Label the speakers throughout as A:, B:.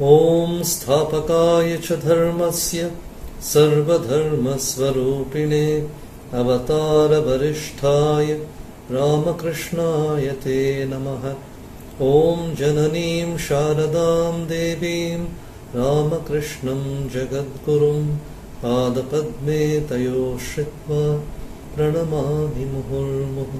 A: ॐ स्थापकाय च धर्मस्य सर्वधर्मस्वरूपिणे अवतारवरिष्ठाय रामकृष्णाय ते नमः ॐ जननीं शारदां देवीं रामकृष्णं जगद्गुरुं पादपद्मे तयो श्रित्वा ಪ್ರಣಮಾಮಿ ಮುಹುರ್ಮುಹು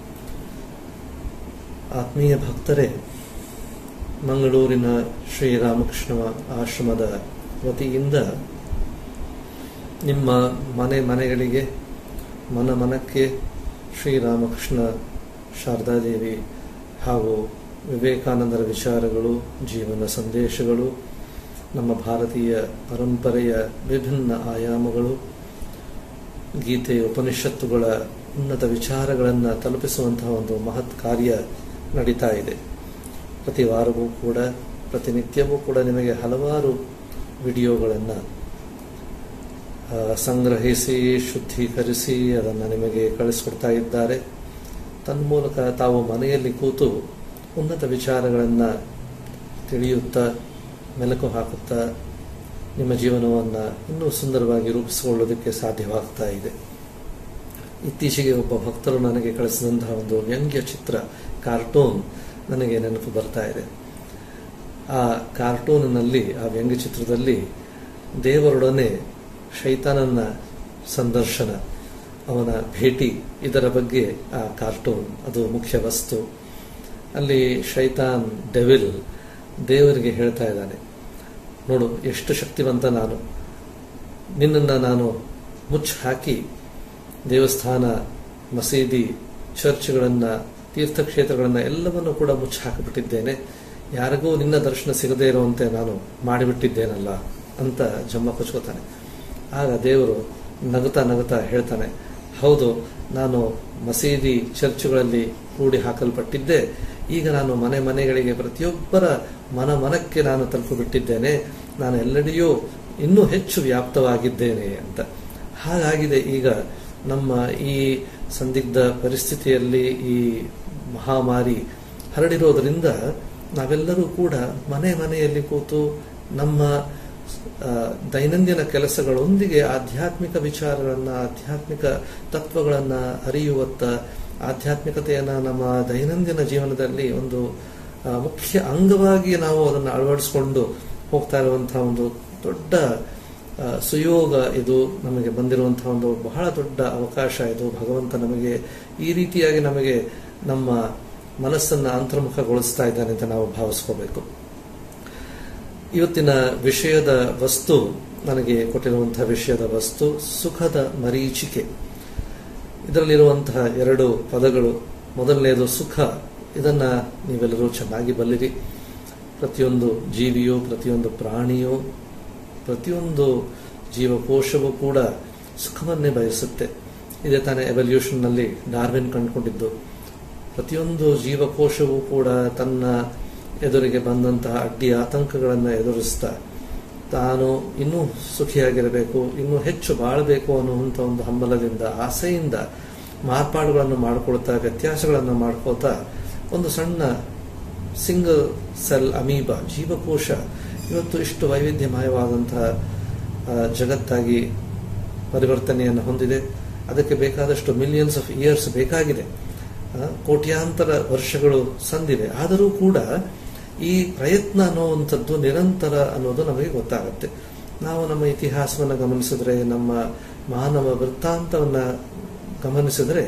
A: ಆತ್ಮೀಯ ಭಕ್ತರೇ ಮಂಗಳೂರಿನ ಶ್ರೀರಾಮಕೃಷ್ಣ ಆಶ್ರಮದ ವತಿಯಿಂದ ನಿಮ್ಮ ಮನೆ ಮನೆಗಳಿಗೆ ಮನ ಮನಕ್ಕೆ ಶ್ರೀರಾಮಕೃಷ್ಣ ಶಾರದಾದೇವಿ ಹಾಗೂ ವಿವೇಕಾನಂದರ ವಿಚಾರಗಳು ಜೀವನ ಸಂದೇಶಗಳು ನಮ್ಮ ಭಾರತೀಯ ಪರಂಪರೆಯ ವಿಭಿನ್ನ ಆಯಾಮಗಳು ಗೀತೆ ಉಪನಿಷತ್ತುಗಳ ಉನ್ನತ ವಿಚಾರಗಳನ್ನು ತಲುಪಿಸುವಂತಹ ಒಂದು ಮಹತ್ ಕಾರ್ಯ ನಡೀತಾ ಇದೆ ಪ್ರತಿ ವಾರವೂ ಕೂಡ ಪ್ರತಿನಿತ್ಯವೂ ಕೂಡ ನಿಮಗೆ ಹಲವಾರು ವಿಡಿಯೋಗಳನ್ನು ಸಂಗ್ರಹಿಸಿ ಶುದ್ಧೀಕರಿಸಿ ಅದನ್ನು ನಿಮಗೆ ಕಳಿಸ್ಕೊಡ್ತಾ ಇದ್ದಾರೆ ತನ್ಮೂಲಕ ತಾವು ಮನೆಯಲ್ಲಿ ಕೂತು ಉನ್ನತ ವಿಚಾರಗಳನ್ನು ತಿಳಿಯುತ್ತಾ ಮೆಲುಕು ಹಾಕುತ್ತಾ ನಿಮ್ಮ ಜೀವನವನ್ನು ಇನ್ನೂ ಸುಂದರವಾಗಿ ರೂಪಿಸಿಕೊಳ್ಳೋದಕ್ಕೆ ಸಾಧ್ಯವಾಗ್ತಾ ಇದೆ ಇತ್ತೀಚೆಗೆ ಒಬ್ಬ ಭಕ್ತರು ನನಗೆ ಕಳಿಸಿದಂತಹ ಒಂದು ವ್ಯಂಗ್ಯ ಚಿತ್ರ ಕಾರ್ಟೂನ್ ನನಗೆ ನೆನಪು ಬರ್ತಾ ಇದೆ ಆ ಕಾರ್ಟೂನಿನಲ್ಲಿ ಆ ವ್ಯಂಗ್ಯ ಚಿತ್ರದಲ್ಲಿ ದೇವರೊಡನೆ ಶೈತಾನನ ಸಂದರ್ಶನ ಅವನ ಭೇಟಿ ಇದರ ಬಗ್ಗೆ ಆ ಕಾರ್ಟೂನ್ ಅದು ಮುಖ್ಯ ವಸ್ತು ಅಲ್ಲಿ ಶೈತಾನ್ ಡೆವಿಲ್ ದೇವರಿಗೆ ಹೇಳ್ತಾ ಇದ್ದಾನೆ ನೋಡು ಎಷ್ಟು ಶಕ್ತಿವಂತ ನಾನು ನಿನ್ನನ್ನು ನಾನು ಮುಚ್ಚ ಹಾಕಿ ದೇವಸ್ಥಾನ ಮಸೀದಿ ಚರ್ಚ್ಗಳನ್ನು ತೀರ್ಥಕ್ಷೇತ್ರಗಳನ್ನು ಎಲ್ಲವನ್ನು ಕೂಡ ಮುಚ್ಚಿ ಹಾಕಿಬಿಟ್ಟಿದ್ದೇನೆ ಯಾರಿಗೂ ನಿನ್ನ ದರ್ಶನ ಸಿಗದೇ ಇರುವಂತೆ ನಾನು ಮಾಡಿಬಿಟ್ಟಿದ್ದೇನಲ್ಲ ಅಂತ ಜಮ್ಮ ಕೊಚ್ಕೋತಾನೆ ಆಗ ದೇವರು ನಗುತ್ತಾ ನಗುತ್ತಾ ಹೇಳ್ತಾನೆ ಹೌದು ನಾನು ಮಸೀದಿ ಚರ್ಚ್ಗಳಲ್ಲಿ ಕೂಡಿ ಹಾಕಲ್ಪಟ್ಟಿದ್ದೆ ಈಗ ನಾನು ಮನೆ ಮನೆಗಳಿಗೆ ಪ್ರತಿಯೊಬ್ಬರ ಮನ ಮನಕ್ಕೆ ನಾನು ತಲುಪಿಬಿಟ್ಟಿದ್ದೇನೆ ನಾನು ಎಲ್ಲೆಡೆಯೂ ಇನ್ನೂ ಹೆಚ್ಚು ವ್ಯಾಪ್ತವಾಗಿದ್ದೇನೆ ಅಂತ ಹಾಗಾಗಿದೆ ಈಗ ನಮ್ಮ ಈ ಸಂದಿಗ್ಧ ಪರಿಸ್ಥಿತಿಯಲ್ಲಿ ಈ ಮಹಾಮಾರಿ ಹರಡಿರೋದ್ರಿಂದ ನಾವೆಲ್ಲರೂ ಕೂಡ ಮನೆ ಮನೆಯಲ್ಲಿ ಕೂತು ನಮ್ಮ ದೈನಂದಿನ ಕೆಲಸಗಳೊಂದಿಗೆ ಆಧ್ಯಾತ್ಮಿಕ ವಿಚಾರಗಳನ್ನು ಆಧ್ಯಾತ್ಮಿಕ ತತ್ವಗಳನ್ನು ಅರಿಯುವತ್ತ ಆಧ್ಯಾತ್ಮಿಕತೆಯನ್ನು ನಮ್ಮ ದೈನಂದಿನ ಜೀವನದಲ್ಲಿ ಒಂದು ಮುಖ್ಯ ಅಂಗವಾಗಿ ನಾವು ಅದನ್ನು ಅಳವಡಿಸಿಕೊಂಡು ಹೋಗ್ತಾ ಇರುವಂತಹ ಒಂದು ದೊಡ್ಡ ಸುಯೋಗ ಇದು ನಮಗೆ ಬಂದಿರುವಂತಹ ಒಂದು ಬಹಳ ದೊಡ್ಡ ಅವಕಾಶ ಇದು ಭಗವಂತ ನಮಗೆ ಈ ರೀತಿಯಾಗಿ ನಮಗೆ ನಮ್ಮ ಮನಸ್ಸನ್ನು ಅಂತರ್ಮುಖಗೊಳಿಸ್ತಾ ಇದ್ದಾನೆ ಅಂತ ನಾವು ಭಾವಿಸ್ಕೋಬೇಕು ಇವತ್ತಿನ ವಿಷಯದ ವಸ್ತು ನನಗೆ ಕೊಟ್ಟಿರುವಂತಹ ವಿಷಯದ ವಸ್ತು ಸುಖದ ಮರೀಚಿಕೆ ಇದರಲ್ಲಿರುವಂತಹ ಎರಡು ಪದಗಳು ಮೊದಲನೆಯದು ಸುಖ ಇದನ್ನ ನೀವೆಲ್ಲರೂ ಚೆನ್ನಾಗಿ ಬಲ್ಲಿರಿ ಪ್ರತಿಯೊಂದು ಜೀವಿಯೋ ಪ್ರತಿಯೊಂದು ಪ್ರಾಣಿಯೋ ಪ್ರತಿಯೊಂದು ಜೀವಕೋಶವೂ ಕೂಡ ಸುಖವನ್ನೇ ಬಯಸುತ್ತೆ ಇದೇ ತಾನೇ ಎವಲ್ಯೂಷನ್ನಲ್ಲಿ ಡಾರ್ವಿನ್ ಕಂಡುಕೊಂಡಿದ್ದು ಪ್ರತಿಯೊಂದು ಜೀವಕೋಶವೂ ಕೂಡ ತನ್ನ ಎದುರಿಗೆ ಬಂದಂತಹ ಅಡ್ಡಿ ಆತಂಕಗಳನ್ನು ಎದುರಿಸ್ತಾ ತಾನು ಇನ್ನೂ ಸುಖಿಯಾಗಿರಬೇಕು ಇನ್ನೂ ಹೆಚ್ಚು ಬಾಳಬೇಕು ಅನ್ನುವಂಥ ಒಂದು ಹಂಬಲದಿಂದ ಆಸೆಯಿಂದ ಮಾರ್ಪಾಡುಗಳನ್ನು ಮಾಡ್ಕೊಳ್ತಾ ವ್ಯತ್ಯಾಸಗಳನ್ನು ಮಾಡ್ಕೋತಾ ಒಂದು ಸಣ್ಣ ಸಿಂಗಲ್ ಸೆಲ್ ಅಮೀಬ ಜೀವಕೋಶ ಇವತ್ತು ಇಷ್ಟು ವೈವಿಧ್ಯಮಯವಾದಂತಹ ಜಗತ್ತಾಗಿ ಪರಿವರ್ತನೆಯನ್ನು ಹೊಂದಿದೆ ಅದಕ್ಕೆ ಬೇಕಾದಷ್ಟು ಮಿಲಿಯನ್ಸ್ ಆಫ್ ಇಯರ್ಸ್ ಬೇಕಾಗಿದೆ ಕೋಟ್ಯಾಂತರ ವರ್ಷಗಳು ಸಂದಿವೆ ಆದರೂ ಕೂಡ ಈ ಪ್ರಯತ್ನ ಅನ್ನುವಂಥದ್ದು ನಿರಂತರ ಅನ್ನೋದು ನಮಗೆ ಗೊತ್ತಾಗುತ್ತೆ ನಾವು ನಮ್ಮ ಇತಿಹಾಸವನ್ನು ಗಮನಿಸಿದ್ರೆ ನಮ್ಮ ಮಾನವ ವೃತ್ತಾಂತವನ್ನ ಗಮನಿಸಿದ್ರೆ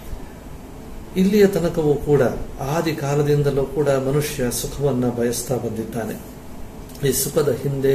A: ಇಲ್ಲಿಯ ತನಕವೂ ಕೂಡ ಆದಿ ಕಾಲದಿಂದಲೂ ಕೂಡ ಮನುಷ್ಯ ಸುಖವನ್ನ ಬಯಸ್ತಾ ಬಂದಿದ್ದಾನೆ ಈ ಸುಖದ ಹಿಂದೆ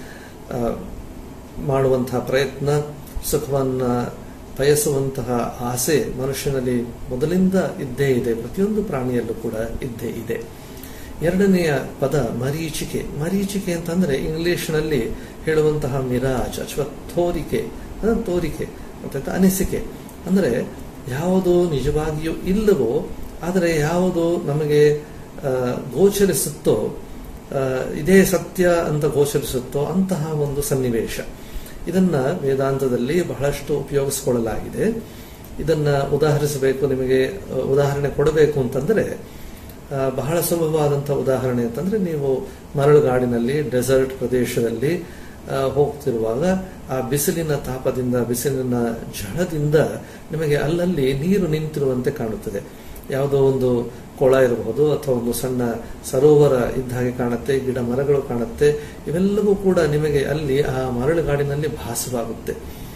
A: ಮಾಡುವಂತಹ ಪ್ರಯತ್ನ ಸುಖವನ್ನ ಬಯಸುವಂತಹ ಆಸೆ ಮನುಷ್ಯನಲ್ಲಿ ಮೊದಲಿಂದ ಇದ್ದೇ ಇದೆ ಪ್ರತಿಯೊಂದು ಪ್ರಾಣಿಯಲ್ಲೂ ಕೂಡ ಇದ್ದೇ ಇದೆ ಎರಡನೆಯ ಪದ ಮರೀಚಿಕೆ ಮರೀಚಿಕೆ ಅಂತಂದ್ರೆ ಇಂಗ್ಲಿಷ್ನಲ್ಲಿ ಹೇಳುವಂತಹ ಮಿರಾಜ್ ಅಥವಾ ತೋರಿಕೆ ತೋರಿಕೆ ಮತ್ತೆ ಅನಿಸಿಕೆ ಅಂದ್ರೆ ಯಾವುದು ನಿಜವಾಗಿಯೂ ಇಲ್ಲವೋ ಆದರೆ ಯಾವುದು ನಮಗೆ ಗೋಚರಿಸುತ್ತೋ ಇದೇ ಸತ್ಯ ಅಂತ ಗೋಚರಿಸುತ್ತೋ ಅಂತಹ ಒಂದು ಸನ್ನಿವೇಶ ಇದನ್ನ ವೇದಾಂತದಲ್ಲಿ ಬಹಳಷ್ಟು ಉಪಯೋಗಿಸಿಕೊಳ್ಳಲಾಗಿದೆ ಇದನ್ನ ಉದಾಹರಿಸಬೇಕು ನಿಮಗೆ ಉದಾಹರಣೆ ಕೊಡಬೇಕು ಅಂತಂದ್ರೆ ಆ, ಬಹಳ ಸುಲಭವಾದಂತಹ ಉದಾಹರಣೆ ಅಂತಂದ್ರೆ ನೀವು ಮರಳುಗಾಡಿನಲ್ಲಿ ಡೆಸರ್ಟ್ ಪ್ರದೇಶದಲ್ಲಿ ಆ, ಹೋಗ್ತಿರುವಾಗ ಆ ಬಿಸಿಲಿನ ತಾಪದಿಂದ ಬಿಸಿಲಿನ ಝಳದಿಂದ ನಿಮಗೆ ಅಲ್ಲಲ್ಲಿ ನೀರು ನಿಂತಿರುವಂತೆ ಕಾಣುತ್ತದೆ ಯಾವುದೋ ಒಂದು ಕೊಳ ಇರಬಹುದು ಅಥವಾ ಒಂದು ಸಣ್ಣ ಸರೋವರ ಇದ್ದ ಹಾಗೆ ಕಾಣುತ್ತೆ ಗಿಡ ಮರಗಳು ಕಾಣುತ್ತೆ ಇವೆಲ್ಲವೂ ಕೂಡ ನಿಮಗೆ ಅಲ್ಲಿ ಆ ಮರಳುಗಾಡಿನಲ್ಲಿ ಭಾಸವಾಗುತ್ತೆ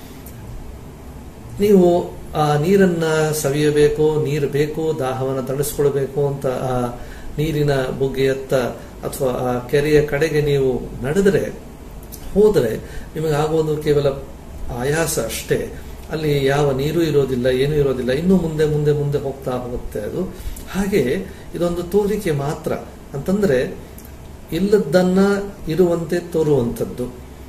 A: ನೀವು ಆ ನೀರನ್ನ ಸವಿಯಬೇಕು ನೀರು ಬೇಕು ದಾಹವನ್ನು ತಣಿಸ್ಕೊಳ್ಬೇಕು ಅಂತ ಆ ನೀರಿನ ಬುಗ್ಗೆಯತ್ತ ಅಥವಾ ಆ ಕೆರೆಯ ಕಡೆಗೆ ನೀವು ನಡೆದರೆ ಹೋದರೆ ನಿಮಗೆ ಆಗುವುದು ಕೇವಲ ಆಯಾಸ ಅಷ್ಟೇ ಅಲ್ಲಿ ಯಾವ ನೀರು ಇರೋದಿಲ್ಲ ಏನೂ ಇರೋದಿಲ್ಲ ಇನ್ನು ಮುಂದೆ ಮುಂದೆ ಮುಂದೆ ಹೋಗ್ತಾ ಹೋಗುತ್ತೆ ಅದು ಹಾಗೆ ಇದೊಂದು ತೋರಿಕೆ ಮಾತ್ರ ಅಂತಂದ್ರೆ ಇಲ್ಲದನ್ನ ಇರುವಂತೆ ತೋರುವಂಥದ್ದು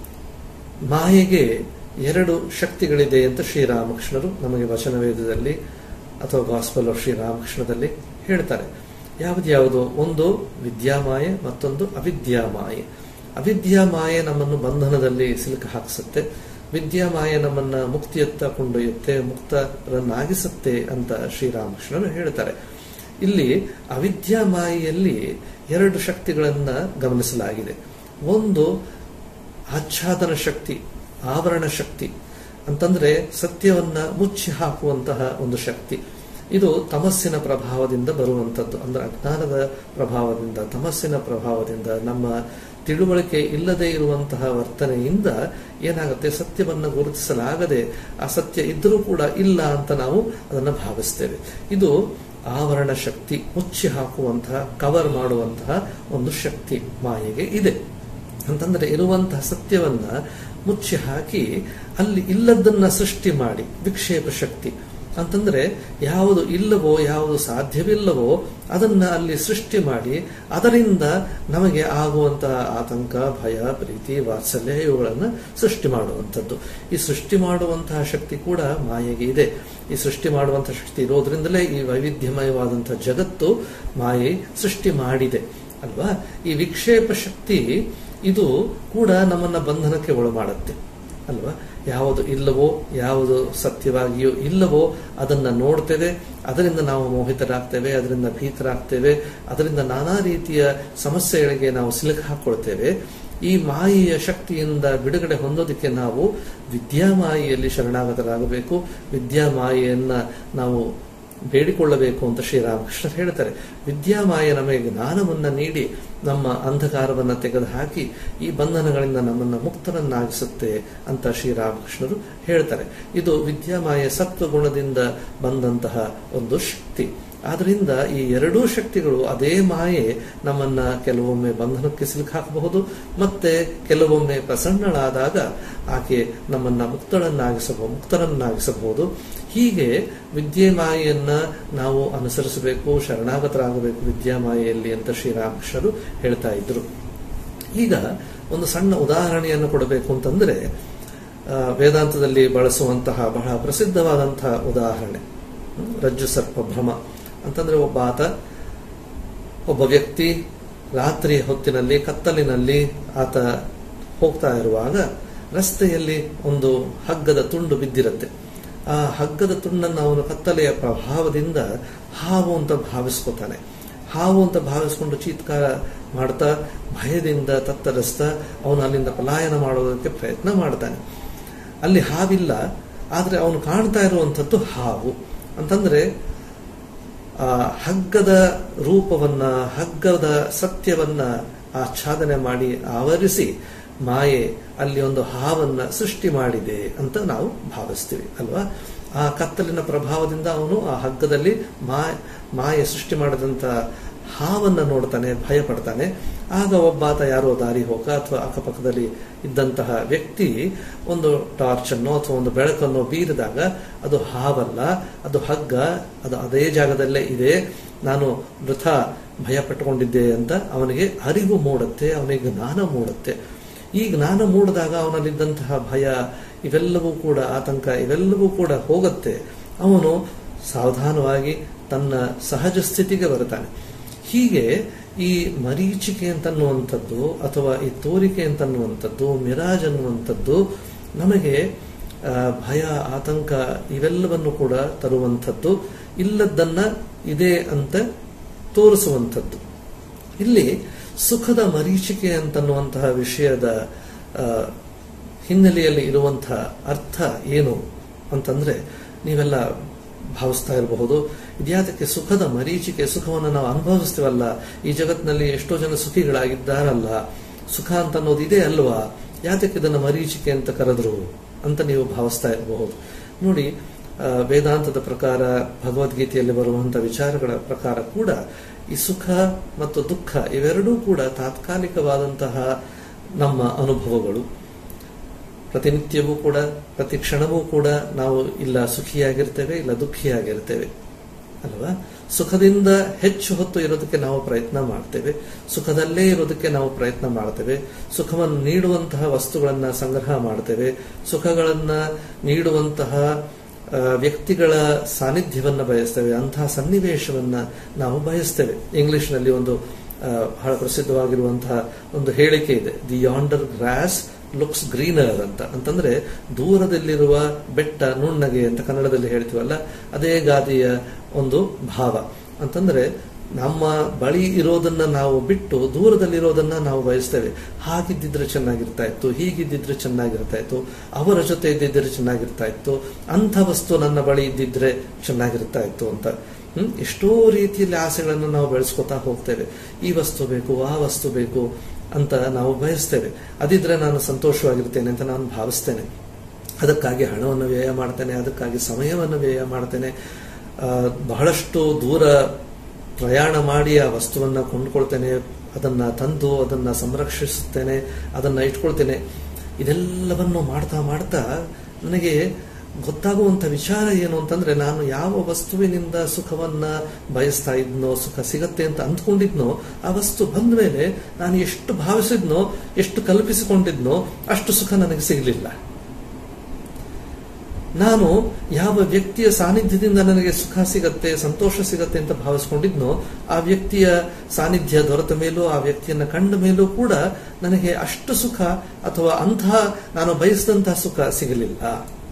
A: ಮಾಯೆಗೆ ಎರಡು ಶಕ್ತಿಗಳಿದೆ ಅಂತ ಶ್ರೀರಾಮಕೃಷ್ಣರು ನಮಗೆ ವಚನವೇದದಲ್ಲಿ ಅಥವಾ ಗಾಸ್ಪಲ್ ಆಫ್ ಶ್ರೀರಾಮಕೃಷ್ಣದಲ್ಲಿ ಹೇಳ್ತಾರೆ ಯಾವುದು ಒಂದು ವಿದ್ಯಾಮಾಯೆ ಮತ್ತೊಂದು ಅವಿದ್ಯಾಮಾಯೆ ಅವಿದ್ಯಾಮಾಯೆ ನಮ್ಮನ್ನು ಬಂಧನದಲ್ಲಿ ಸಿಲುಕ ಹಾಕಿಸುತ್ತೆ ವಿದ್ಯಾಮಾಯೆ ನಮ್ಮನ್ನ ಮುಕ್ತಿಯತ್ತ ಕೊಂಡೊಯ್ಯುತ್ತೆ ಮುಕ್ತರನ್ನಾಗಿಸುತ್ತೆ ಅಂತ ಶ್ರೀರಾಮಕೃಷ್ಣರು ಹೇಳ್ತಾರೆ ಇಲ್ಲಿ ಅವಿದ್ಯಾಮಾಯೆಯಲ್ಲಿ ಎರಡು ಶಕ್ತಿಗಳನ್ನ ಗಮನಿಸಲಾಗಿದೆ ಒಂದು ಆಚ್ಛಾದನ ಶಕ್ತಿ ಆವರಣ ಶಕ್ತಿ ಅಂತಂದ್ರೆ ಸತ್ಯವನ್ನ ಮುಚ್ಚಿ ಹಾಕುವಂತಹ ಒಂದು ಶಕ್ತಿ ಇದು ತಮಸ್ಸಿನ ಪ್ರಭಾವದಿಂದ ಬರುವಂತದ್ದು ಅಂದ್ರೆ ಅಜ್ಞಾನದ ಪ್ರಭಾವದಿಂದ ತಮಸ್ಸಿನ ಪ್ರಭಾವದಿಂದ ನಮ್ಮ ತಿಳುವಳಿಕೆ ಇಲ್ಲದೆ ಇರುವಂತಹ ವರ್ತನೆಯಿಂದ ಏನಾಗುತ್ತೆ ಸತ್ಯವನ್ನ ಗುರುತಿಸಲಾಗದೆ ಆ ಸತ್ಯ ಇದ್ರೂ ಕೂಡ ಇಲ್ಲ ಅಂತ ನಾವು ಅದನ್ನು ಭಾವಿಸ್ತೇವೆ ಇದು ಆವರಣ ಶಕ್ತಿ ಮುಚ್ಚಿ ಹಾಕುವಂತಹ ಕವರ್ ಮಾಡುವಂತಹ ಒಂದು ಶಕ್ತಿ ಮಾಯೆಗೆ ಇದೆ ಅಂತಂದ್ರೆ ಇರುವಂತಹ ಸತ್ಯವನ್ನ ಮುಚ್ಚಿ ಹಾಕಿ ಅಲ್ಲಿ ಇಲ್ಲದನ್ನ ಸೃಷ್ಟಿ ಮಾಡಿ ವಿಕ್ಷೇಪ ಶಕ್ತಿ ಅಂತಂದ್ರೆ ಯಾವುದು ಇಲ್ಲವೋ ಯಾವುದು ಸಾಧ್ಯವಿಲ್ಲವೋ ಅದನ್ನ ಅಲ್ಲಿ ಸೃಷ್ಟಿ ಮಾಡಿ ಅದರಿಂದ ನಮಗೆ ಆಗುವಂತಹ ಆತಂಕ ಭಯ ಪ್ರೀತಿ ವಾತ್ಸಲ್ಯ ಇವುಗಳನ್ನು ಸೃಷ್ಟಿ ಮಾಡುವಂಥದ್ದು ಈ ಸೃಷ್ಟಿ ಮಾಡುವಂತಹ ಶಕ್ತಿ ಕೂಡ ಮಾಯೆಗೆ ಇದೆ ಈ ಸೃಷ್ಟಿ ಮಾಡುವಂತಹ ಶಕ್ತಿ ಇರೋದ್ರಿಂದಲೇ ಈ ವೈವಿಧ್ಯಮಯವಾದಂತಹ ಜಗತ್ತು ಮಾಯೆ ಸೃಷ್ಟಿ ಮಾಡಿದೆ ಅಲ್ವಾ ಈ ವಿಕ್ಷೇಪ ಶಕ್ತಿ ಇದು ಕೂಡ ನಮ್ಮನ್ನ ಬಂಧನಕ್ಕೆ ಒಳ ಮಾಡುತ್ತೆ ಅಲ್ವಾ ಯಾವುದು ಇಲ್ಲವೋ ಯಾವುದು ಸತ್ಯವಾಗಿಯೋ ಇಲ್ಲವೋ ಅದನ್ನ ನೋಡ್ತೇವೆ ಅದರಿಂದ ನಾವು ಮೋಹಿತರಾಗ್ತೇವೆ ಅದರಿಂದ ಭೀತರಾಗ್ತೇವೆ ಅದರಿಂದ ನಾನಾ ರೀತಿಯ ಸಮಸ್ಯೆಗಳಿಗೆ ನಾವು ಸಿಲುಕು ಹಾಕೊಳ್ತೇವೆ ಈ ಮಾಯೆಯ ಶಕ್ತಿಯಿಂದ ಬಿಡುಗಡೆ ಹೊಂದೋದಕ್ಕೆ ನಾವು ವಿದ್ಯಾಮಾಯಿಯಲ್ಲಿ ಶರಣಾಗತರಾಗಬೇಕು ವಿದ್ಯಾಮಾಯೆಯನ್ನ ನಾವು ಬೇಡಿಕೊಳ್ಳಬೇಕು ಅಂತ ಶ್ರೀರಾಮಕೃಷ್ಣ ಹೇಳ್ತಾರೆ ವಿದ್ಯಾಮಾಯ ನಮಗೆ ಜ್ಞಾನವನ್ನ ನೀಡಿ ನಮ್ಮ ಅಂಧಕಾರವನ್ನ ತೆಗೆದುಹಾಕಿ ಈ ಬಂಧನಗಳಿಂದ ನಮ್ಮನ್ನ ಮುಕ್ತರನ್ನಾಗಿಸುತ್ತೆ ಅಂತ ಶ್ರೀರಾಮಕೃಷ್ಣರು ಹೇಳ್ತಾರೆ ಇದು ವಿದ್ಯಾಮಾಯ ಸತ್ವಗುಣದಿಂದ ಬಂದಂತಹ ಒಂದು ಶಕ್ತಿ ಆದ್ರಿಂದ ಈ ಎರಡೂ ಶಕ್ತಿಗಳು ಅದೇ ಮಾಯೆ ನಮ್ಮನ್ನ ಕೆಲವೊಮ್ಮೆ ಬಂಧನಕ್ಕೆ ಸಿಲುಕಾಕಬಹುದು ಮತ್ತೆ ಕೆಲವೊಮ್ಮೆ ಪ್ರಸನ್ನಳಾದಾಗ ಆಕೆ ನಮ್ಮನ್ನ ಮುಕ್ತಳನ್ನಾಗಿಸಬಹುದು ಮುಕ್ತರನ್ನಾಗಿಸಬಹುದು ಹೀಗೆ ವಿದ್ಯೆಮಾಯೆಯನ್ನ ನಾವು ಅನುಸರಿಸಬೇಕು ಶರಣಾಗತರಾಗಬೇಕು ವಿದ್ಯಾಮಾಯೆಯಲ್ಲಿ ಅಂತ ಶ್ರೀರಾಮಕೃಷ್ಣರು ಹೇಳ್ತಾ ಇದ್ರು ಈಗ ಒಂದು ಸಣ್ಣ ಉದಾಹರಣೆಯನ್ನು ಕೊಡಬೇಕು ಅಂತಂದ್ರೆ ಆ, ವೇದಾಂತದಲ್ಲಿ ಬಳಸುವಂತಹ ಬಹಳ ಪ್ರಸಿದ್ಧವಾದಂತಹ ಉದಾಹರಣೆ ಹ್ಮ್, ರಜ್ಜು ಸರ್ಪ ಭ್ರಮ ಅಂತಂದ್ರೆ ಒಬ್ಬ ಆತ ಒಬ್ಬ ವ್ಯಕ್ತಿ ರಾತ್ರಿ ಹೊತ್ತಿನಲ್ಲಿ ಕತ್ತಲಿನಲ್ಲಿ ಆತ ಹೋಗ್ತಾ ಇರುವಾಗ ರಸ್ತೆಯಲ್ಲಿ ಒಂದು ಹಗ್ಗದ ತುಂಡು ಬಿದ್ದಿರುತ್ತೆ ಆ ಹಗ್ಗದ ತುಂಡನ್ನು ಅವನು ಕತ್ತಲೆಯ ಪ್ರಭಾವದಿಂದ ಹಾವು ಅಂತ ಭಾವಿಸ್ಕೊತಾನೆ ಹಾವು ಅಂತ ಭಾವಿಸ್ಕೊಂಡು ಚೀತ್ಕಾರ ಮಾಡ್ತಾ ಭಯದಿಂದ ತತ್ತರಿಸ್ತಾ ಅವನು ಅಲ್ಲಿಂದ ಪಲಾಯನ ಮಾಡೋದಕ್ಕೆ ಪ್ರಯತ್ನ ಮಾಡ್ತಾನೆ ಅಲ್ಲಿ ಹಾವಿಲ್ಲ ಆದ್ರೆ ಅವನು ಕಾಣ್ತಾ ಇರುವಂಥದ್ದು ಹಾವು ಅಂತಂದ್ರೆ ಆ ಹಗ್ಗದ ರೂಪವನ್ನ ಹಗ್ಗದ ಸತ್ಯವನ್ನ ಆಚ್ಛಾದನೆ ಮಾಡಿ ಆವರಿಸಿ ಮಾಯೆ ಅಲ್ಲಿ ಒಂದು ಹಾವನ್ನ ಸೃಷ್ಟಿ ಮಾಡಿದೆ ಅಂತ ನಾವು ಭಾವಿಸ್ತೀವಿ ಅಲ್ವಾ ಆ ಕತ್ತಲಿನ ಪ್ರಭಾವದಿಂದ ಅವನು ಆ ಹಗ್ಗದಲ್ಲಿ ಮಾ ಮಾಯೆ ಸೃಷ್ಟಿ ಮಾಡಿದಂತ ಹಾವನ್ನ ನೋಡ್ತಾನೆ ಭಯ ಪಡ್ತಾನೆ ಆಗ ಒಬ್ಬಾತ ಯಾರೋ ದಾರಿ ಹೋಗ ಅಥವಾ ಅಕ್ಕಪಕ್ಕದಲ್ಲಿ ಇದ್ದಂತಹ ವ್ಯಕ್ತಿ ಒಂದು ಟಾರ್ಚ್ ಅನ್ನು ಅಥವಾ ಒಂದು ಬೆಳಕನ್ನು ಬೀರಿದಾಗ ಅದು ಹಾವಲ್ಲ ಅದು ಹಗ್ಗ ಅದು ಅದೇ ಜಾಗದಲ್ಲೇ ಇದೆ ನಾನು ವೃಥ ಭಯ ಪಟ್ಟುಕೊಂಡಿದ್ದೆ ಅಂತ ಅವನಿಗೆ ಅರಿವು ಮೂಡುತ್ತೆ ಅವನಿಗೆ ಜ್ಞಾನ ಮೂಡುತ್ತೆ ಈ ಜ್ಞಾನ ಮೂಡಿದಾಗ ಅವನಲ್ಲಿದ್ದಂತಹ ಭಯ ಇವೆಲ್ಲವೂ ಕೂಡ ಆತಂಕ ಇವೆಲ್ಲವೂ ಕೂಡ ಹೋಗುತ್ತೆ ಅವನು ಸಾವಧಾನವಾಗಿ ತನ್ನ ಸಹಜ ಸ್ಥಿತಿಗೆ ಬರ್ತಾನೆ ಹೀಗೆ ಈ ಮರೀಚಿಕೆ ಅಂತನ್ನುವಂಥದ್ದು ಅಥವಾ ಈ ತೋರಿಕೆ ಅಂತನ್ನುವಂಥದ್ದು ಮಿರಾಜ್ ಅನ್ನುವಂಥದ್ದು ನಮಗೆ ಆ, ಭಯ ಆತಂಕ ಇವೆಲ್ಲವನ್ನು ಕೂಡ ತರುವಂಥದ್ದು ಇಲ್ಲದನ್ನ ಇದೆ ಅಂತ ತೋರಿಸುವಂಥದ್ದು ಇಲ್ಲಿ ಸುಖದ ಮರೀಚಿಕೆ ಅಂತನ್ನುವಂತಹ ವಿಷಯದ ಆ, ಹಿನ್ನೆಲೆಯಲ್ಲಿ ಇರುವಂತಹ ಅರ್ಥ ಏನು ಅಂತಂದ್ರೆ ನೀವೆಲ್ಲ ಭಾವಿಸ್ತಾ ಇರಬಹುದು ಇದ್ಯಾತಕ್ಕೆ ಸುಖದ ಮರೀಚಿಕೆ ಸುಖವನ್ನು ನಾವು ಅನುಭವಿಸ್ತೀವಲ್ಲ ಈ ಜಗತ್ತಿನಲ್ಲಿ ಎಷ್ಟೋ ಜನ ಸುಖಿಗಳಾಗಿದ್ದಾರಲ್ಲ ಸುಖ ಅಂತ ಅನ್ನೋದು ಇದೆ ಅಲ್ವಾ ಯಾತಕ್ಕೆ ಇದನ್ನ ಮರೀಚಿಕೆ ಅಂತ ಕರೆದ್ರು ಅಂತ ನೀವು ಭಾವಿಸ್ತಾ ಇರಬಹುದು ನೋಡಿ ಆ, ವೇದಾಂತದ ಪ್ರಕಾರ ಭಗವದ್ಗೀತೆಯಲ್ಲಿ ಬರುವಂತಹ ವಿಚಾರಗಳ ಪ್ರಕಾರ ಕೂಡ ಈ ಸುಖ ಮತ್ತು ದುಃಖ ಇವೆರಡೂ ಕೂಡ ತಾತ್ಕಾಲಿಕವಾದಂತಹ ನಮ್ಮ ಅನುಭವಗಳು ಪ್ರತಿನಿತ್ಯವೂ ಕೂಡ ಪ್ರತಿ ಕ್ಷಣವೂ ಕೂಡ ನಾವು ಇಲ್ಲ ಸುಖಿಯಾಗಿರ್ತೇವೆ ಇಲ್ಲ ದುಃಖಿಯಾಗಿರ್ತೇವೆ ಅಲ್ವಾ ಸುಖದಿಂದ ಹೆಚ್ಚು ಹೊತ್ತು ಇರೋದಕ್ಕೆ ನಾವು ಪ್ರಯತ್ನ ಮಾಡ್ತೇವೆ ಸುಖದಲ್ಲೇ ಇರೋದಕ್ಕೆ ನಾವು ಪ್ರಯತ್ನ ಮಾಡ್ತೇವೆ ಸುಖವನ್ನು ನೀಡುವಂತಹ ವಸ್ತುಗಳನ್ನ ಸಂಗ್ರಹ ಮಾಡ್ತೇವೆ ಸುಖಗಳನ್ನ ನೀಡುವಂತಹ ಆ, ವ್ಯಕ್ತಿಗಳ ಸಾನ್ನಿಧ್ಯವನ್ನ ಬಯಸ್ತೇವೆ ಅಂತಹ ಸನ್ನಿವೇಶವನ್ನ ನಾವು ಬಯಸ್ತೇವೆ ಇಂಗ್ಲಿಷ್ನಲ್ಲಿ ಒಂದು ಆ, ಬಹಳ ಪ್ರಸಿದ್ಧವಾಗಿರುವಂತಹ ಒಂದು ಹೇಳಿಕೆ ಇದೆ the yonder grass looks greener ಅಂತ ಅಂತಂದ್ರೆ ದೂರದಲ್ಲಿರುವ ಬೆಟ್ಟ ನುಣ್ಣಗೆ ಅಂತ ಕನ್ನಡದಲ್ಲಿ ಹೇಳ್ತೀವಲ್ಲ ಅದೇ ಗಾದೆಯ ಒಂದು ಭಾವ ಅಂತಂದ್ರೆ ನಮ್ಮ ಬಳಿ ಇರೋದನ್ನ ನಾವು ಬಿಟ್ಟು ದೂರದಲ್ಲಿರೋದನ್ನ ನಾವು ಬಯಸ್ತೇವೆ ಹಾಗಿದ್ದಿದ್ರೆ ಚೆನ್ನಾಗಿರ್ತಾ ಇತ್ತು ಹೀಗಿದ್ದಿದ್ರೆ ಚೆನ್ನಾಗಿರ್ತಾ ಇತ್ತು ಅವರ ಜೊತೆ ಇದ್ದಿದ್ರೆ ಚೆನ್ನಾಗಿರ್ತಾ ಇತ್ತು ಅಂಥ ವಸ್ತು ನನ್ನ ಬಳಿ ಇದ್ದಿದ್ರೆ ಚೆನ್ನಾಗಿರ್ತಾ ಇತ್ತು ಅಂತ ಹ್ಮ್ ಎಷ್ಟೋ ರೀತಿಯಲ್ಲಿ ಆಸೆಗಳನ್ನು ನಾವು ಬೆಳೆಸ್ಕೊತಾ ಹೋಗ್ತೇವೆ ಈ ವಸ್ತು ಬೇಕು ಆ ವಸ್ತು ಬೇಕು ಅಂತ ನಾವು ಬಯಸ್ತೇವೆ ಅದಿದ್ರೆ ನಾನು ಸಂತೋಷವಾಗಿರ್ತೇನೆ ಅಂತ ನಾನು ಭಾವಿಸ್ತೇನೆ ಅದಕ್ಕಾಗಿ ಹಣವನ್ನು ವ್ಯಯ ಮಾಡ್ತೇನೆ ಅದಕ್ಕಾಗಿ ಸಮಯವನ್ನು ವ್ಯಯ ಮಾಡ್ತೇನೆ ಆ, ಬಹಳಷ್ಟು ದೂರ ಪ್ರಯಾಣ ಮಾಡಿ ಆ ವಸ್ತುವನ್ನ ಕೊಂಡ್ಕೊಳ್ತೇನೆ ಅದನ್ನ ತಂದು ಅದನ್ನ ಸಂರಕ್ಷಿಸುತ್ತೇನೆ ಅದನ್ನ ಇಟ್ಕೊಳ್ತೇನೆ ಇದೆಲ್ಲವನ್ನು ಮಾಡ್ತಾ ಮಾಡ್ತಾ ನನಗೆ ಗೊತ್ತಾಗುವಂತ ವಿಚಾರ ಏನು ಅಂತಂದ್ರೆ ನಾನು ಯಾವ ವಸ್ತುವಿನಿಂದ ಸುಖವನ್ನ ಬಯಸ್ತಾ ಇದ್ನೋ ಸುಖ ಸಿಗತ್ತೆ ಅಂತ ಅಂದ್ಕೊಂಡಿದ್ನೋ ಆ ವಸ್ತು ಬಂದ ಮೇಲೆ ನಾನು ಎಷ್ಟು ಭಾವಿಸಿದ್ನೋ ಎಷ್ಟು ಕಲ್ಪಿಸಿಕೊಂಡಿದ್ನೋ ಅಷ್ಟು ಸುಖ ನನಗೆ ಸಿಗಲಿಲ್ಲ ನಾನು ಯಾವ ವ್ಯಕ್ತಿಯ ಸಾನ್ನಿಧ್ಯದಿಂದ ನನಗೆ ಸುಖ ಸಿಗತ್ತೆ ಸಂತೋಷ ಸಿಗತ್ತೆ ಅಂತ ಭಾವಿಸ್ಕೊಂಡಿದ್ನೋ ಆ ವ್ಯಕ್ತಿಯ ಸಾನ್ನಿಧ್ಯ ದೊರೆತ ಮೇಲೂ ಆ ವ್ಯಕ್ತಿಯನ್ನ ಕಂಡ ಮೇಲೂ ಕೂಡ ನನಗೆ ಅಷ್ಟು ಸುಖ ಅಥವಾ ಅಂತಹ ನಾನು ಬಯಸಿದಂತಹ ಸುಖ ಸಿಗಲಿಲ್ಲ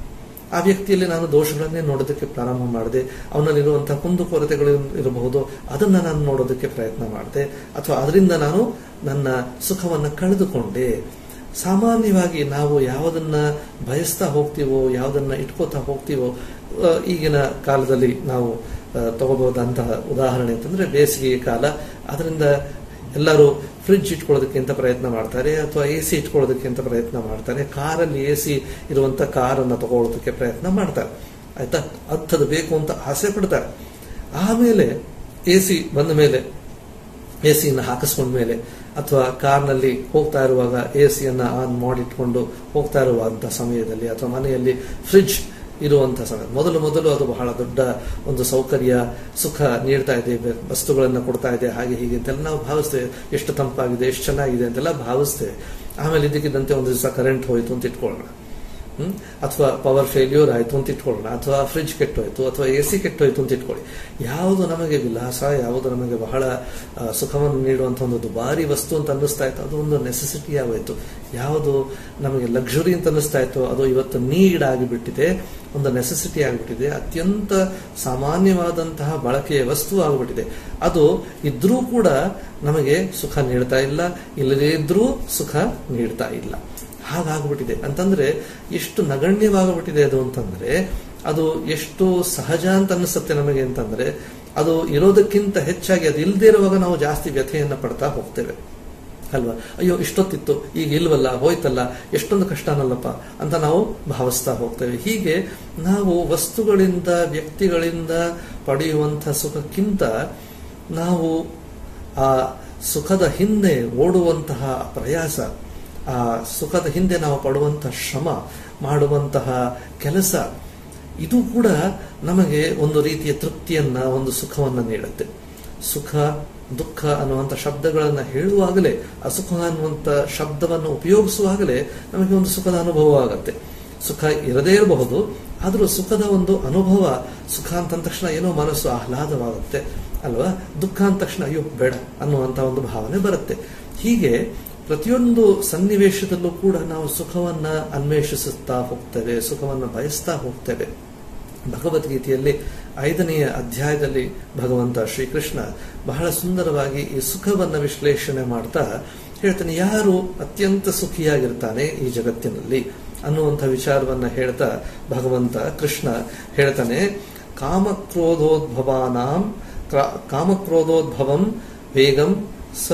A: ಆ ವ್ಯಕ್ತಿಯಲ್ಲಿ ನಾನು ದೋಷಗಳನ್ನೇ ನೋಡೋದಕ್ಕೆ ಪ್ರಾರಂಭ ಮಾಡಿದೆ ಅವನಲ್ಲಿರುವಂತಹ ಕುಂದುಕೊರತೆಗಳು ಇರಬಹುದು ಅದನ್ನ ನಾನು ನೋಡೋದಕ್ಕೆ ಪ್ರಯತ್ನ ಮಾಡಿದೆ ಅಥವಾ ಅದರಿಂದ ನಾನು ನನ್ನ ಸುಖವನ್ನ ಕಳೆದುಕೊಂಡೆ ಸಾಮಾನ್ಯವಾಗಿ ನಾವು ಯಾವುದನ್ನ ಬಯಸ್ತಾ ಹೋಗ್ತೀವೋ ಯಾವುದನ್ನ ಇಟ್ಕೋತಾ ಹೋಗ್ತೀವೋ ಆ, ಈಗಿನ ಕಾಲದಲ್ಲಿ ನಾವು ಆ, ತಗೋಬಹುದಂತಹ ಉದಾಹರಣೆ ಅಂತಂದ್ರೆ ಬೇಸಿಗೆ ಕಾಲ ಅದರಿಂದ ಎಲ್ಲರೂ ಫ್ರಿಡ್ಜ್ ಇಟ್ಕೊಳ್ಳೋದಕ್ಕೆ ಅಂತ ಪ್ರಯತ್ನ ಮಾಡ್ತಾರೆ ಅಥವಾ ಎ ಸಿ ಇಟ್ಕೊಳ್ಳೋದಕ್ಕೆ ಅಂತ ಪ್ರಯತ್ನ ಮಾಡ್ತಾರೆ ಕಾರಲ್ಲಿ ಎ ಸಿ ಇರುವಂತ ಕಾರನ್ನ ತಗೊಳ್ಳೋದಕ್ಕೆ ಪ್ರಯತ್ನ ಮಾಡ್ತಾರೆ ಆಯ್ತಾ ಅಂಥದ್ದು ಬೇಕು ಅಂತ ಆಸೆ ಪಡ್ತಾರೆ ಆಮೇಲೆ ಎ ಸಿ ಬಂದ ಮೇಲೆ ಎ ಸಿಯನ್ನು ಹಾಕಿಸ್ಕೊಂಡ ಮೇಲೆ ಅಥವಾ ಕಾರ್ನಲ್ಲಿ ಹೋಗ್ತಾ ಇರುವಾಗ ಎ ಸಿಯನ್ನ ಆನ್ ಮಾಡಿಟ್ಕೊಂಡು ಹೋಗ್ತಾ ಇರುವಂತಹ ಸಮಯದಲ್ಲಿ ಅಥವಾ ಮನೆಯಲ್ಲಿ ಫ್ರಿಡ್ಜ್ ಇರುವಂತಹ ಸಮಯ ಮೊದಲು ಮೊದಲು ಅದು ಬಹಳ ದೊಡ್ಡ ಒಂದು ಸೌಕರ್ಯ ಸುಖ ನೀಡ್ತಾ ಇದೆ ಬೆ- ವಸ್ತುಗಳನ್ನ ಕೊಡ್ತಾ ಇದೆ ಹಾಗೆ ಹೀಗೆ ಅಂತೆಲ್ಲ ನಾವು ಭಾವಿಸ್ತೇವೆ ಎಷ್ಟು ತಂಪಾಗಿದೆ ಎಷ್ಟು ಚೆನ್ನಾಗಿದೆ ಅಂತೆಲ್ಲ ಭಾವಿಸ್ತೇವೆ ಆಮೇಲೆ ಇದಕ್ಕಿದ್ದಂತೆ ಒಂದು ದಿವಸ ಕರೆಂಟ್ ಹೋಯ್ತು ಅಂತ ಇಟ್ಕೊಳ್ಳೋಣ ಹ್ಮ್? ಅಥವಾ ಪವರ್ ಫೇಲ್ಯೂರ್ ಆಯ್ತು ಅಂತ ಇಟ್ಕೊಳ್ಳೋಣ ಅಥವಾ ಫ್ರಿಡ್ಜ್ ಕೆಟ್ಟೋಯ್ತು ಅಥವಾ ಎ ಸಿ ಕೆಟ್ಟೋಯ್ತು ಅಂತ ಇಟ್ಕೊಳ್ಳಿ ಯಾವುದು ನಮಗೆ ವಿಲಾಸ ಯಾವುದು ನಮಗೆ ಬಹಳ ಆ, ಸುಖವನ್ನು ನೀಡುವಂತಹ ಒಂದು ದುಬಾರಿ ವಸ್ತು ಅಂತ ಅನ್ನಿಸ್ತಾ ಇತ್ತು ಅದು ಒಂದು ನೆಸೆಸಿಟಿ ಆಗೋಯ್ತು ಯಾವುದು ನಮಗೆ ಲಕ್ಸುರಿ ಅಂತ ಅನ್ನಿಸ್ತಾ ಇತ್ತು ಅದು ಇವತ್ತು ನೀಡ್ ಆಗಿಬಿಟ್ಟಿದೆ ಒಂದು ನೆಸೆಸಿಟಿ ಆಗಿಬಿಟ್ಟಿದೆ ಅತ್ಯಂತ ಸಾಮಾನ್ಯವಾದಂತಹ ಬಳಕೆಯ ವಸ್ತು ಆಗಿಬಿಟ್ಟಿದೆ ಅದು ಇದ್ರೂ ಕೂಡ ನಮಗೆ ಸುಖ ನೀಡ್ತಾ ಇಲ್ಲ ಇಲ್ಲದೇ ಇದ್ರೂ ಸುಖ ನೀಡ್ತಾ ಇಲ್ಲ ಹಾಗಾಗ್ಬಿಟ್ಟಿದೆ ಅಂತಂದ್ರೆ ಎಷ್ಟು ನಗಣ್ಯವಾಗ್ಬಿಟ್ಟಿದೆ ಅದು ಅಂತಂದ್ರೆ ಅದು ಎಷ್ಟು ಸಹಜ ಅಂತ ಅನಿಸುತ್ತೆ ನಮಗೆ ಅಂತಂದ್ರೆ ಅದು ಇರೋದಕ್ಕಿಂತ ಹೆಚ್ಚಾಗಿ ಅದು ಇಲ್ಲದೆ ಇರುವಾಗ ನಾವು ಜಾಸ್ತಿ ವ್ಯಥೆಯನ್ನ ಪಡ್ತಾ ಹೋಗ್ತೇವೆ ಅಲ್ವಾ ಅಯ್ಯೋ ಇಷ್ಟೊತ್ತಿತ್ತು ಈಗ ಇಲ್ವಲ್ಲ ಹೋಯ್ತಲ್ಲ ಎಷ್ಟೊಂದು ಕಷ್ಟನಲ್ಲಪ್ಪ ಅಂತ ನಾವು ಭಾವಿಸ್ತಾ ಹೋಗ್ತೇವೆ ಹೀಗೆ ನಾವು ವಸ್ತುಗಳಿಂದ ವ್ಯಕ್ತಿಗಳಿಂದ ಪಡೆಯುವಂಥ ಸುಖಕ್ಕಿಂತ ನಾವು ಆ ಸುಖದ ಹಿಂದೆ ಓಡುವಂತಹ ಪ್ರಯಾಸ ಆ ಸುಖದ ಹಿಂದೆ ನಾವು ಪಡುವಂತಹ ಶ್ರಮ ಮಾಡುವಂತಹ ಕೆಲಸ ಇದು ಕೂಡ ನಮಗೆ ಒಂದು ರೀತಿಯ ತೃಪ್ತಿಯನ್ನ ಒಂದು ಸುಖವನ್ನ ನೀಡುತ್ತೆ ಸುಖ ದುಃಖ ಅನ್ನುವಂಥ ಶಬ್ದಗಳನ್ನ ಹೇಳುವಾಗಲೇ ಅಸುಖ ಅನ್ನುವಂಥ ಶಬ್ದವನ್ನು ಉಪಯೋಗಿಸುವಾಗಲೇ ನಮಗೆ ಒಂದು ಸುಖದ ಅನುಭವ ಆಗತ್ತೆ ಸುಖ ಇರದೇ ಇರಬಹುದು ಆದರೂ ಸುಖದ ಒಂದು ಅನುಭವ ಸುಖ ಅಂತ ತಕ್ಷಣ ಏನೋ ಮನಸ್ಸು ಆಹ್ಲಾದವಾಗುತ್ತೆ ಅಲ್ವಾ ದುಃಖ ಅಂದ ತಕ್ಷಣ ಅಯ್ಯೋ ಬೇಡ ಅನ್ನುವಂಥ ಒಂದು ಭಾವನೆ ಬರುತ್ತೆ ಹೀಗೆ ಪ್ರತಿಯೊಂದು ಸನ್ನಿವೇಶದಲ್ಲೂ ಕೂಡ ನಾವು ಸುಖವನ್ನ ಅನ್ವೇಷಿಸುತ್ತಾ ಹೋಗ್ತೇವೆ ಸುಖವನ್ನ ಬಯಸ್ತಾ ಹೋಗ್ತೇವೆ ಭಗವದ್ಗೀತೆಯಲ್ಲಿ ಐದನೆಯ ಅಧ್ಯಾಯದಲ್ಲಿ ಭಗವಂತ ಶ್ರೀಕೃಷ್ಣ ಬಹಳ ಸುಂದರವಾಗಿ ಈ ಸುಖವನ್ನ ವಿಶ್ಲೇಷಣೆ ಮಾಡ್ತಾ ಹೇಳ್ತಾನೆ ಯಾರು ಅತ್ಯಂತ ಸುಖಿಯಾಗಿರ್ತಾನೆ ಈ ಜಗತ್ತಿನಲ್ಲಿ ಅನ್ನುವಂಥ ವಿಚಾರವನ್ನ ಹೇಳ್ತಾ ಭಗವಂತ ಕೃಷ್ಣ ಹೇಳ್ತಾನೆ ಕಾಮಕ್ರೋಧೋದ್ಭವಾನಾಂ ಕ್ರಾ- ಕಾಮಕ್ರೋಧೋದ್ಭವಂ ವೇಗಂ ಸ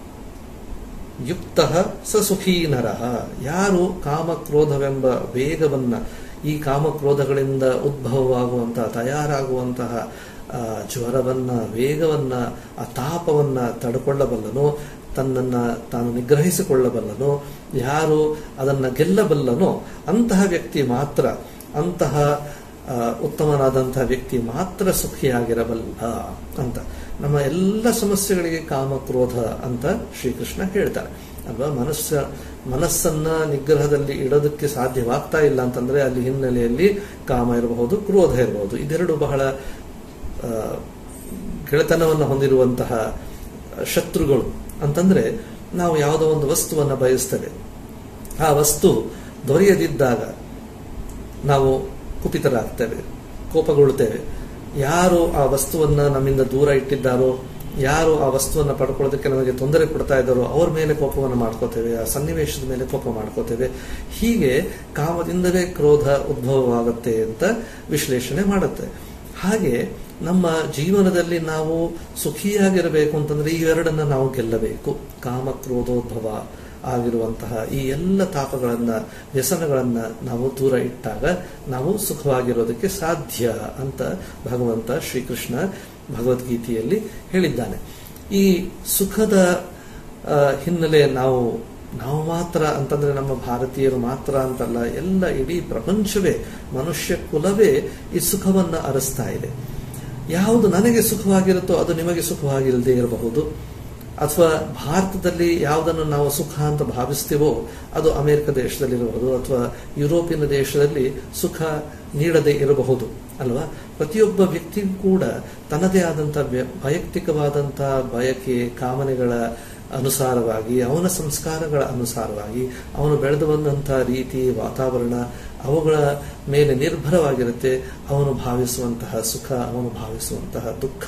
A: ಯುಕ್ತ ಸ ಸುಖೀ ನರಃ ಯಾರು ಕಾಮಕ್ರೋಧವೆಂಬ ವೇಗವನ್ನ ಈ ಕಾಮಕ್ರೋಧಗಳಿಂದ ಉದ್ಭವವಾಗುವಂತಹ ತಯಾರಾಗುವಂತಹ ಆ, ಜ್ವರವನ್ನ ವೇಗವನ್ನ ಆ ತಾಪವನ್ನ ತಡ್ಕೊಳ್ಳಬಲ್ಲನೋ ತನ್ನನ್ನ ತಾನು ನಿಗ್ರಹಿಸಿಕೊಳ್ಳಬಲ್ಲನೋ ಯಾರು ಅದನ್ನ ಗೆಲ್ಲಬಲ್ಲನೋ ಅಂತಹ ವ್ಯಕ್ತಿ ಮಾತ್ರ ಅಂತಹ ಆ, ಉತ್ತಮನಾದಂತಹ ವ್ಯಕ್ತಿ ಮಾತ್ರ ಸುಖಿಯಾಗಿರಬಲ್ಲ ಅಂತ ನಮ್ಮ ಎಲ್ಲ ಸಮಸ್ಯೆಗಳಿಗೆ ಕಾಮಕ್ರೋಧ ಅಂತ ಶ್ರೀಕೃಷ್ಣ ಹೇಳ್ತಾರೆ ಅಲ್ವಾ ಮನಸ್ಸ ಮನಸ್ಸನ್ನ ನಿಗ್ರಹದಲ್ಲಿ ಇಡೋದಕ್ಕೆ ಸಾಧ್ಯವಾಗ್ತಾ ಇಲ್ಲ ಅಂತಂದ್ರೆ ಅಲ್ಲಿ ಹಿನ್ನೆಲೆಯಲ್ಲಿ ಕಾಮ ಇರಬಹುದು ಕ್ರೋಧ ಇರಬಹುದು ಇದೆರಡು ಬಹಳ ಆ, ಗೆಳೆತನವನ್ನು ಹೊಂದಿರುವಂತಹ ಶತ್ರುಗಳು ಅಂತಂದ್ರೆ ನಾವು ಯಾವುದೋ ಒಂದು ವಸ್ತುವನ್ನ ಬಯಸ್ತೇವೆ ಆ ವಸ್ತು ದೊರೆಯದಿದ್ದಾಗ ನಾವು ಕುಪಿತರಾಗ್ತೇವೆ ಕೋಪಗೊಳ್ಳುತ್ತೇವೆ ಯಾರು ಆ ವಸ್ತುವನ್ನ ನಮ್ಮಿಂದ ದೂರ ಇಟ್ಟಿದ್ದಾರೋ ಯಾರು ಆ ವಸ್ತುವನ್ನ ಪಡ್ಕೊಳ್ಳೋದಕ್ಕೆ ನಮಗೆ ತೊಂದರೆ ಕೊಡ್ತಾ ಇದ್ದಾರೋ ಅವ್ರ ಮೇಲೆ ಕೋಪವನ್ನು ಮಾಡ್ಕೋತೇವೆ ಆ ಸನ್ನಿವೇಶದ ಮೇಲೆ ಕೋಪ ಮಾಡ್ಕೋತೇವೆ ಹೀಗೆ ಕಾಮದಿಂದಲೇ ಕ್ರೋಧ ಉದ್ಭವವಾಗುತ್ತೆ ಅಂತ ವಿಶ್ಲೇಷಣೆ ಮಾಡುತ್ತೆ ಹಾಗೆ ನಮ್ಮ ಜೀವನದಲ್ಲಿ ನಾವು ಸುಖಿಯಾಗಿರಬೇಕು ಅಂತಂದ್ರೆ ಇವೆರಡನ್ನ ನಾವು ಗೆಲ್ಲಬೇಕು ಕಾಮ ಕ್ರೋಧೋದ್ಭವ ಆಗಿರುವಂತಹ ಈ ಎಲ್ಲ ತಾಪಗಳನ್ನ ವ್ಯಸನಗಳನ್ನ ನಾವು ದೂರ ಇಟ್ಟಾಗ ನಾವು ಸುಖವಾಗಿರೋದಕ್ಕೆ ಸಾಧ್ಯ ಅಂತ ಭಗವಂತ ಶ್ರೀಕೃಷ್ಣ ಭಗವದ್ಗೀತೆಯಲ್ಲಿ ಹೇಳಿದ್ದಾನೆ ಈ ಸುಖದ ಆ, ಹಿನ್ನೆಲೆ ನಾವು ನಾವು ಮಾತ್ರ ಅಂತಂದ್ರೆ ನಮ್ಮ ಭಾರತೀಯರು ಮಾತ್ರ ಅಂತಲ್ಲ ಎಲ್ಲ ಇಡೀ ಪ್ರಪಂಚವೇ ಮನುಷ್ಯ ಕುಲವೇ ಈ ಸುಖವನ್ನ ಅರಸ್ತಾ ಇದೆ ಯಾವುದು ನನಗೆ ಸುಖವಾಗಿರುತ್ತೋ ಅದು ನಿಮಗೆ ಸುಖವಾಗಿಲ್ಲದೆ ಇರಬಹುದು ಅಥವಾ ಭಾರತದಲ್ಲಿ ಯಾವುದನ್ನು ನಾವು ಸುಖ ಅಂತ ಭಾವಿಸ್ತೀವೋ ಅದು ಅಮೆರಿಕ ದೇಶದಲ್ಲಿರಬಹುದು ಅಥವಾ ಯುರೋಪಿನ ದೇಶದಲ್ಲಿ ಸುಖ ನೀಡದೇ ಇರಬಹುದು ಅಲ್ವಾ ಪ್ರತಿಯೊಬ್ಬ ವ್ಯಕ್ತಿಗೂ ಕೂಡ ತನ್ನದೇ ಆದಂತಹ ವ್ಯ- ವೈಯಕ್ತಿಕವಾದಂತಹ ಬಯಕೆ ಕಾಮನೆಗಳ ಅನುಸಾರವಾಗಿ ಅವನ ಸಂಸ್ಕಾರಗಳ ಅನುಸಾರವಾಗಿ ಅವನು ಬೆಳೆದು ಬಂದಂತಹ ರೀತಿ ವಾತಾವರಣ ಅವುಗಳ ಮೇಲೆ ನಿರ್ಭರವಾಗಿರುತ್ತೆ ಅವನು ಭಾವಿಸುವಂತಹ ಸುಖ ಅವನು ಭಾವಿಸುವಂತಹ ದುಃಖ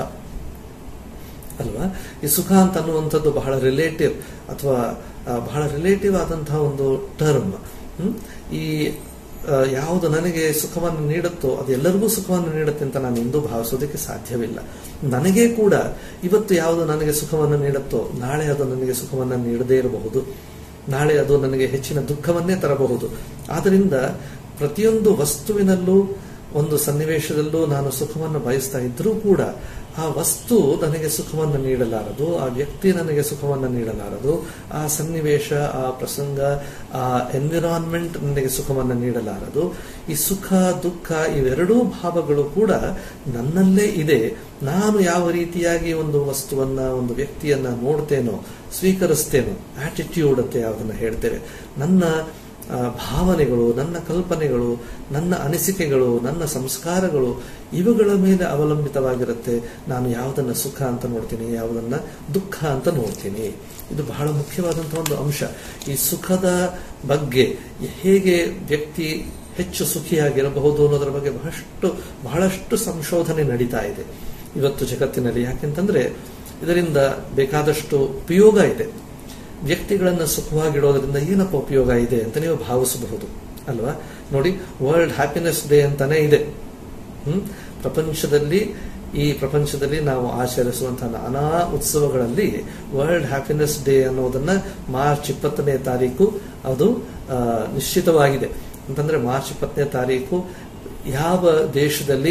A: ಅಲ್ವಾ ಈ ಸುಖ ಅಂತ ಅನ್ನುವಂಥದ್ದು ಬಹಳ ರಿಲೇಟಿವ್ ಅಥವಾ ಆ, ಬಹಳ ರಿಲೇಟಿವ್ ಆದಂತಹ ಒಂದು ಟರ್ಮ್ ಈ ಆ, ಯಾವುದು ನನಗೆ ಸುಖವನ್ನು ನೀಡುತ್ತೋ ಅದು ಎಲ್ಲರಿಗೂ ಸುಖವನ್ನು ನೀಡುತ್ತೆ ಅಂತ ನಾನು ಎಂದೂ ಭಾವಿಸೋದಕ್ಕೆ ಸಾಧ್ಯವಿಲ್ಲ ನನಗೆ ಕೂಡ ಇವತ್ತು ಯಾವುದು ನನಗೆ ಸುಖವನ್ನು ನೀಡುತ್ತೋ ನಾಳೆ ಅದು ನನಗೆ ಸುಖವನ್ನು ನೀಡದೇ ಇರಬಹುದು ನಾಳೆ ಅದು ನನಗೆ ಹೆಚ್ಚಿನ ದುಃಖವನ್ನೇ ತರಬಹುದು ಆದ್ದರಿಂದ ಪ್ರತಿಯೊಂದು ವಸ್ತುವಿನಲ್ಲೂ ಒಂದು ಸನ್ನಿವೇಶದಲ್ಲೂ ನಾನು ಸುಖವನ್ನು ಬಯಸ್ತಾ ಇದ್ರೂ ಕೂಡ ಆ ವಸ್ತು ನನಗೆ ಸುಖವನ್ನು ನೀಡಲಾರದು ಆ ವ್ಯಕ್ತಿ ನನಗೆ ಸುಖವನ್ನು ನೀಡಲಾರದು ಆ ಸನ್ನಿವೇಶ ಆ ಪ್ರಸಂಗ ಆ ಎನ್ವಿರಾನ್ಮೆಂಟ್ ನನಗೆ ಸುಖವನ್ನು ನೀಡಲಾರದು ಈ ಸುಖ ದುಃಖ ಇವೆರಡೂ ಭಾವಗಳು ಕೂಡ ನನ್ನಲ್ಲೇ ಇದೆ ನಾನು ಯಾವ ರೀತಿಯಾಗಿ ಒಂದು ವಸ್ತುವನ್ನ ಒಂದು ವ್ಯಕ್ತಿಯನ್ನ ನೋಡ್ತೇನೋ ಸ್ವೀಕರಿಸ್ತೇನೋ ಆಟಿಟ್ಯೂಡ್ ಅಂತ ಯಾವುದನ್ನ ಹೇಳ್ತೇವೆ ನನ್ನ ಆ, ಭಾವನೆಗಳು ನನ್ನ ಕಲ್ಪನೆಗಳು ನನ್ನ ಅನಿಸಿಕೆಗಳು ನನ್ನ ಸಂಸ್ಕಾರಗಳು ಇವುಗಳ ಮೇಲೆ ಅವಲಂಬಿತವಾಗಿರುತ್ತೆ ನಾನು ಯಾವುದನ್ನ ಸುಖ ಅಂತ ನೋಡ್ತೀನಿ ಯಾವುದನ್ನ ದುಃಖ ಅಂತ ನೋಡ್ತೀನಿ ಇದು ಬಹಳ ಮುಖ್ಯವಾದಂತಹ ಒಂದು ಅಂಶ ಈ ಸುಖದ ಬಗ್ಗೆ ಹೇಗೆ ವ್ಯಕ್ತಿ ಹೆಚ್ಚು ಸುಖಿಯಾಗಿರಬಹುದು ಅನ್ನೋದರ ಬಗ್ಗೆ ಬಹಳಷ್ಟು ಬಹಳಷ್ಟು ಸಂಶೋಧನೆ ನಡೀತಾ ಇದೆ ಇವತ್ತು ಜಗತ್ತಿನಲ್ಲಿ ಯಾಕೆಂತಂದ್ರೆ ಇದರಿಂದ ಬೇಕಾದಷ್ಟು ಉಪಯೋಗ ಇದೆ ವ್ಯಕ್ತಿಗಳನ್ನ ಸುಖವಾಗಿಡೋದ್ರಿಂದ ಏನಪ್ಪ ಉಪಯೋಗ ಇದೆ ಅಂತ ನೀವು ಭಾವಿಸಬಹುದು ಅಲ್ವಾ ನೋಡಿ ವರ್ಲ್ಡ್ ಹ್ಯಾಪಿನೆಸ್ ಡೇ ಅಂತಾನೆ ಇದೆ ಹ್ಮ್ ಪ್ರಪಂಚದಲ್ಲಿ ಈ ಪ್ರಪಂಚದಲ್ಲಿ ನಾವು ಆಚರಿಸುವಂತಹ ನಾನಾ ಉತ್ಸವಗಳಲ್ಲಿ ವರ್ಲ್ಡ್ ಹ್ಯಾಪಿನೆಸ್ ಡೇ ಅನ್ನೋದನ್ನ ಮಾರ್ಚ್ ಇಪ್ಪತ್ತನೇ ತಾರೀಕು ಅದು ಆ, ನಿಶ್ಚಿತವಾಗಿದೆ ಅಂತಂದ್ರೆ ಮಾರ್ಚ್ ಇಪ್ಪತ್ತನೇ ತಾರೀಕು ಯಾವ ದೇಶದಲ್ಲಿ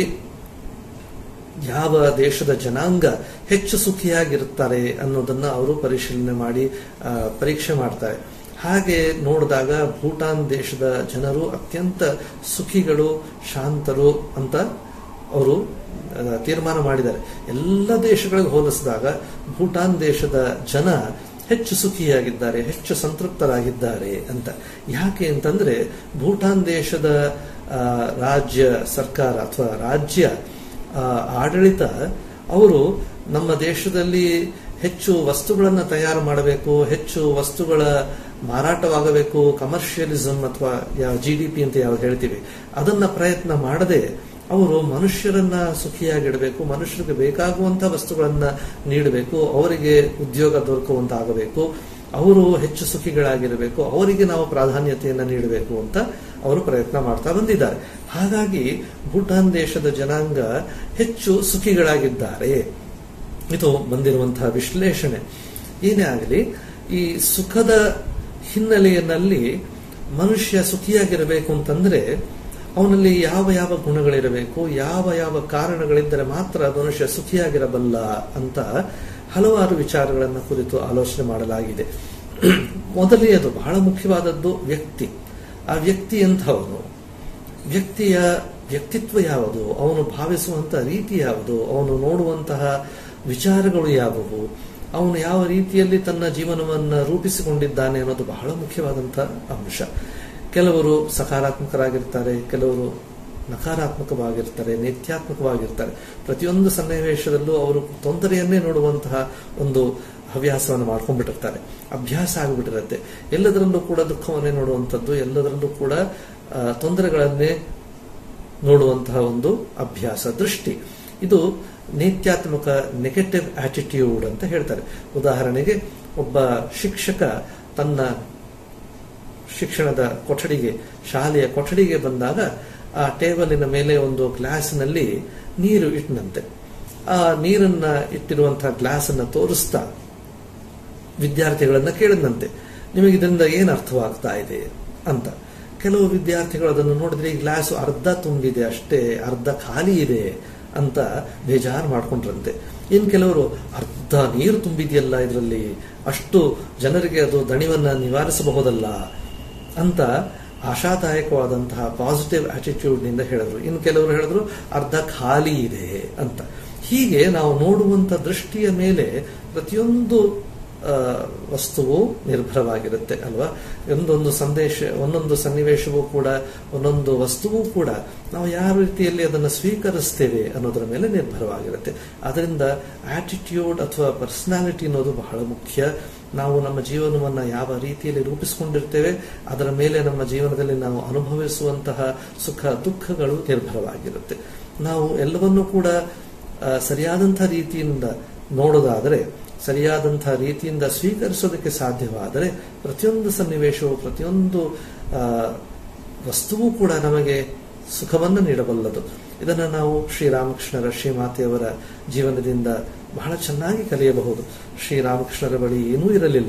A: ಯಾವ ದೇಶದ ಜನಾಂಗ ಹೆಚ್ಚು ಸುಖಿಯಾಗಿರುತ್ತಾರೆ ಅನ್ನೋದನ್ನ ಅವರು ಪರಿಶೀಲನೆ ಮಾಡಿ ಆ, ಪರೀಕ್ಷೆ ಮಾಡ್ತಾರೆ ಹಾಗೆ ನೋಡಿದಾಗ ಭೂಟಾನ್ ದೇಶದ ಜನರು ಅತ್ಯಂತ ಸುಖಿಗಳು ಶಾಂತರು ಅಂತ ಅವರು ಆ, ತೀರ್ಮಾನ ಮಾಡಿದ್ದಾರೆ ಎಲ್ಲ ದೇಶಗಳಿಗೆ ಹೋಲಿಸಿದಾಗ ಭೂಟಾನ್ ದೇಶದ ಜನ ಹೆಚ್ಚು ಸುಖಿಯಾಗಿದ್ದಾರೆ ಹೆಚ್ಚು ಸಂತೃಪ್ತರಾಗಿದ್ದಾರೆ ಅಂತ ಯಾಕೆ ಅಂತಂದ್ರೆ ಭೂಟಾನ್ ದೇಶದ ಆ, ರಾಜ್ಯ ಸರ್ಕಾರ ಅಥವಾ ರಾಜ್ಯ ಆ, ಆಡಳಿತ ಅವರು ನಮ್ಮ ದೇಶದಲ್ಲಿ ಹೆಚ್ಚು ವಸ್ತುಗಳನ್ನು ತಯಾರು ಮಾಡಬೇಕು ಹೆಚ್ಚು ವಸ್ತುಗಳ ಮಾರಾಟವಾಗಬೇಕು ಕಮರ್ಷಿಯಲಿಸಂ ಅಥವಾ ಯಾವ ಜಿ ಡಿ ಪಿ ಅಂತ ಯಾವ್ದು ಹೇಳ್ತೀವಿ ಅದನ್ನ ಪ್ರಯತ್ನ ಮಾಡದೆ ಅವರು ಮನುಷ್ಯರನ್ನ ಸುಖಿಯಾಗಿಡಬೇಕು ಮನುಷ್ಯರಿಗೆ ಬೇಕಾಗುವಂತಹ ವಸ್ತುಗಳನ್ನ ನೀಡಬೇಕು ಅವರಿಗೆ ಉದ್ಯೋಗ ದೊರಕುವಂತಾಗಬೇಕು ಅವರು ಹೆಚ್ಚು ಸುಖಿಗಳಾಗಿರಬೇಕು ಅವರಿಗೆ ನಾವು ಪ್ರಾಧಾನ್ಯತೆಯನ್ನ ನೀಡಬೇಕು ಅಂತ ಅವರು ಪ್ರಯತ್ನ ಮಾಡ್ತಾ ಬಂದಿದ್ದಾರೆ ಹಾಗಾಗಿ ಭೂಟಾನ್ ದೇಶದ ಜನಾಂಗ ಹೆಚ್ಚು ಸುಖಿಗಳಾಗಿದ್ದಾರೆ ಇದು ಬಂದಿರುವಂತಹ ವಿಶ್ಲೇಷಣೆ ಏನೇ ಆಗಲಿ ಈ ಸುಖದ ಹಿನ್ನೆಲೆಯಲ್ಲಿ ಮನುಷ್ಯ ಸುಖಿಯಾಗಿರಬೇಕು ಅಂತಂದ್ರೆ ಅವನಲ್ಲಿ ಯಾವ ಯಾವ ಗುಣಗಳಿರಬೇಕು ಯಾವ ಯಾವ ಕಾರಣಗಳಿದ್ದರೆ ಮಾತ್ರ ಮನುಷ್ಯ ಸುಖಿಯಾಗಿರಬಲ್ಲ ಅಂತ ಹಲವಾರು ವಿಚಾರಗಳನ್ನು ಕುರಿತು ಆಲೋಚನೆ ಮಾಡಲಾಗಿದೆ ಮೊದಲನೆಯದು ಬಹಳ ಮುಖ್ಯವಾದದ್ದು ವ್ಯಕ್ತಿ ಆ ವ್ಯಕ್ತಿ ಎಂಥವನು ವ್ಯಕ್ತಿಯ ವ್ಯಕ್ತಿತ್ವ ಯಾವುದು ಅವನು ಭಾವಿಸುವಂತಹ ರೀತಿ ಯಾವುದು ಅವನು ನೋಡುವಂತಹ ವಿಚಾರಗಳು ಯಾವುವು ಅವನು ಯಾವ ರೀತಿಯಲ್ಲಿ ತನ್ನ ಜೀವನವನ್ನು ರೂಪಿಸಿಕೊಂಡಿದ್ದಾನೆ ಅನ್ನೋದು ಬಹಳ ಮುಖ್ಯವಾದಂತಹ ಅಂಶ ಕೆಲವರು ಸಕಾರಾತ್ಮಕರಾಗಿರ್ತಾರೆ ಕೆಲವರು ನಕಾರಾತ್ಮಕವಾಗಿರ್ತಾರೆ ನಿತ್ಯಾತ್ಮಕವಾಗಿರ್ತಾರೆ ಪ್ರತಿಯೊಂದು ಸನ್ನಿವೇಶದಲ್ಲೂ ಅವರು ತೊಂದರೆಯನ್ನೇ ನೋಡುವಂತಹ ಒಂದು ಹವ್ಯಾಸವನ್ನು ಮಾಡ್ಕೊಂಡ್ಬಿಟ್ಟಿರ್ತಾರೆ ಅಭ್ಯಾಸ ಆಗಿಬಿಟ್ಟಿರುತ್ತೆ ಎಲ್ಲದರಲ್ಲೂ ಕೂಡ ದುಃಖವನ್ನೇ ನೋಡುವಂಥದ್ದು ಎಲ್ಲದರಲ್ಲೂ ಕೂಡ ಆ, ತೊಂದರೆಗಳನ್ನೇ ನೋಡುವಂತಹ ಒಂದು ಅಭ್ಯಾಸ ದೃಷ್ಟಿ ಇದು ನೇತ್ಯಾತ್ಮಕ ನೆಗೆಟಿವ್ ಆಟಿಟ್ಯೂಡ್ ಅಂತ ಹೇಳ್ತಾರೆ ಉದಾಹರಣೆಗೆ ಒಬ್ಬ ಶಿಕ್ಷಕ ತನ್ನ ಶಿಕ್ಷಣದ ಕೊಠಡಿಗೆ ಶಾಲೆಯ ಕೊಠಡಿಗೆ ಬಂದಾಗ ಆ ಟೇಬಲಿನ ಮೇಲೆ ಒಂದು ಗ್ಲಾಸ್ನಲ್ಲಿ ನೀರು ಇಟ್ಟನಂತೆ ಆ ನೀರನ್ನ ಇಟ್ಟಿರುವಂತಹ ಗ್ಲಾಸ್ ಅನ್ನ ತೋರಿಸ್ತಾ ವಿದ್ಯಾರ್ಥಿಗಳನ್ನ ಕೇಳಿದಂತೆ ನಿಮಗೆ ಇದರಿಂದ ಏನು ಅರ್ಥವಾಗ್ತಾ ಇದೆ ಅಂತ ಕೆಲವು ವಿದ್ಯಾರ್ಥಿಗಳು ಅದನ್ನು ನೋಡಿದ್ರೆ ಈ ಗ್ಲಾಸ್ ಅರ್ಧ ತುಂಬಿದೆ ಅಷ್ಟೇ ಅರ್ಧ ಖಾಲಿ ಇದೆ ಅಂತ ಬೇಜಾರು ಮಾಡ್ಕೊಂಡ್ರಂತೆ ಇನ್ ಕೆಲವರು ಅರ್ಧ ನೀರು ತುಂಬಿದೆಯಲ್ಲ ಇದರಲ್ಲಿ ಅಷ್ಟು ಜನರಿಗೆ ಅದು ದಣಿವನ್ನ ನಿವಾರಿಸಬಹುದಲ್ಲ ಅಂತ ಆಶಾದಾಯಕವಾದಂತಹ ಪಾಸಿಟಿವ್ ಆಟಿಟ್ಯೂಡ್ ನಿಂದ ಹೇಳಿದ್ರು ಇನ್ನು ಕೆಲವರು ಹೇಳಿದ್ರು ಅರ್ಧ ಖಾಲಿ ಇದೆ ಅಂತ ಹೀಗೆ ನಾವು ನೋಡುವಂತ ದೃಷ್ಟಿಯ ಮೇಲೆ ಪ್ರತಿಯೊಂದು ಆ, ವಸ್ತುವು ನಿರ್ಭರವಾಗಿರುತ್ತೆ ಅಲ್ವಾ ಒಂದೊಂದು ಸಂದೇಶ ಒಂದೊಂದು ಸನ್ನಿವೇಶವೂ ಕೂಡ ಒಂದೊಂದು ವಸ್ತುವು ಕೂಡ ನಾವು ಯಾವ ರೀತಿಯಲ್ಲಿ ಅದನ್ನು ಸ್ವೀಕರಿಸ್ತೇವೆ ಅನ್ನೋದರ ಮೇಲೆ ನಿರ್ಭರವಾಗಿರುತ್ತೆ ಅದರಿಂದ ಆಟಿಟ್ಯೂಡ್ ಅಥವಾ ಪರ್ಸನಾಲಿಟಿ ಅನ್ನೋದು ಬಹಳ ಮುಖ್ಯ ನಾವು ನಮ್ಮ ಜೀವನವನ್ನ ಯಾವ ರೀತಿಯಲ್ಲಿ ರೂಪಿಸಿಕೊಂಡಿರ್ತೇವೆ ಅದರ ಮೇಲೆ ನಮ್ಮ ಜೀವನದಲ್ಲಿ ನಾವು ಅನುಭವಿಸುವಂತಹ ಸುಖ ದುಃಖಗಳು ನಿರ್ಭರವಾಗಿರುತ್ತೆ ನಾವು ಎಲ್ಲವನ್ನೂ ಕೂಡ ಆ, ಸರಿಯಾದಂತಹ ರೀತಿಯಿಂದ ನೋಡೋದಾದರೆ ಸರಿಯಾದಂತಹ ರೀತಿಯಿಂದ ಸ್ವೀಕರಿಸೋದಕ್ಕೆ ಸಾಧ್ಯವಾದರೆ ಪ್ರತಿಯೊಂದು ಸನ್ನಿವೇಶವು ಪ್ರತಿಯೊಂದು ಆ, ವಸ್ತುವು ಕೂಡ ನಮಗೆ ಸುಖವನ್ನು ನೀಡಬಲ್ಲದು ಇದನ್ನು ನಾವು ಶ್ರೀರಾಮಕೃಷ್ಣರ ಶ್ರೀಮಾತೆಯವರ ಜೀವನದಿಂದ ಬಹಳ ಚೆನ್ನಾಗಿ ಕಲಿಯಬಹುದು ಶ್ರೀರಾಮಕೃಷ್ಣರ ಬಳಿ ಏನೂ ಇರಲಿಲ್ಲ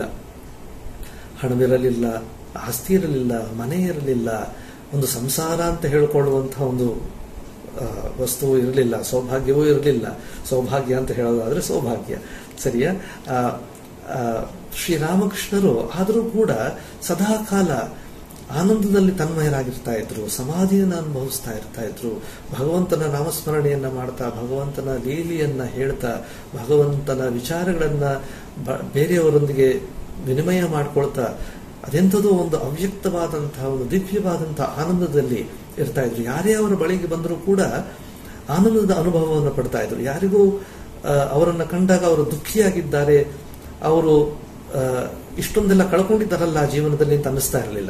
A: ಹಣವಿರಲಿಲ್ಲ ಆಸ್ತಿ ಇರಲಿಲ್ಲ ಮನೆ ಇರಲಿಲ್ಲ ಒಂದು ಸಂಸಾರ ಅಂತ ಹೇಳಿಕೊಳ್ಳುವಂತಹ ಒಂದು ಆ, ವಸ್ತುವು ಇರಲಿಲ್ಲ ಸೌಭಾಗ್ಯವೂ ಇರಲಿಲ್ಲ ಸೌಭಾಗ್ಯ ಅಂತ ಹೇಳೋದಾದ್ರೆ ಸೌಭಾಗ್ಯ ಸರಿಯಾ ಆ, ಆ, ಶ್ರೀರಾಮಕೃಷ್ಣರು ಆದರೂ ಕೂಡ ಸದಾ ಕಾಲ ಆನಂದದಲ್ಲಿ ತನ್ಮಯರಾಗಿರ್ತಾ ಇದ್ರು ಸಮಾಧಿಯನ್ನು ಅನುಭವಿಸ್ತಾ ಇರ್ತಾ ಇದ್ರು ಭಗವಂತನ ನಾಮಸ್ಮರಣೆಯನ್ನ ಮಾಡ್ತಾ ಭಗವಂತನ ಲೀಲೆಯನ್ನ ಹೇಳ್ತಾ ಭಗವಂತನ ವಿಚಾರಗಳನ್ನ ಬ- ಬೇರೆಯವರೊಂದಿಗೆ ವಿನಿಮಯ ಮಾಡ್ಕೊಳ್ತಾ ಅದೆಂಥದೋ ಒಂದು ಅವ್ಯಕ್ತವಾದಂತಹ ಒಂದು ದಿವ್ಯವಾದಂತಹ ಆನಂದದಲ್ಲಿ ಇರ್ತಾ ಇದ್ರು ಯಾರೇ ಅವರ ಬಳಿಗೆ ಬಂದರೂ ಕೂಡ ಆನಂದದ ಅನುಭವವನ್ನು ಪಡ್ತಾ ಇದ್ರು ಯಾರಿಗೂ ಆ, ಅವರನ್ನ ಕಂಡಾಗ ಅವರು ದುಃಖಿಯಾಗಿದ್ದಾರೆ ಅವರು ಆ, ಇಷ್ಟೊಂದೆಲ್ಲ ಕಳ್ಕೊಂಡಿದ್ದಾರಲ್ಲ ಜೀವನದಲ್ಲಿ ಅಂತ ಅನ್ನಿಸ್ತಾ ಇರಲಿಲ್ಲ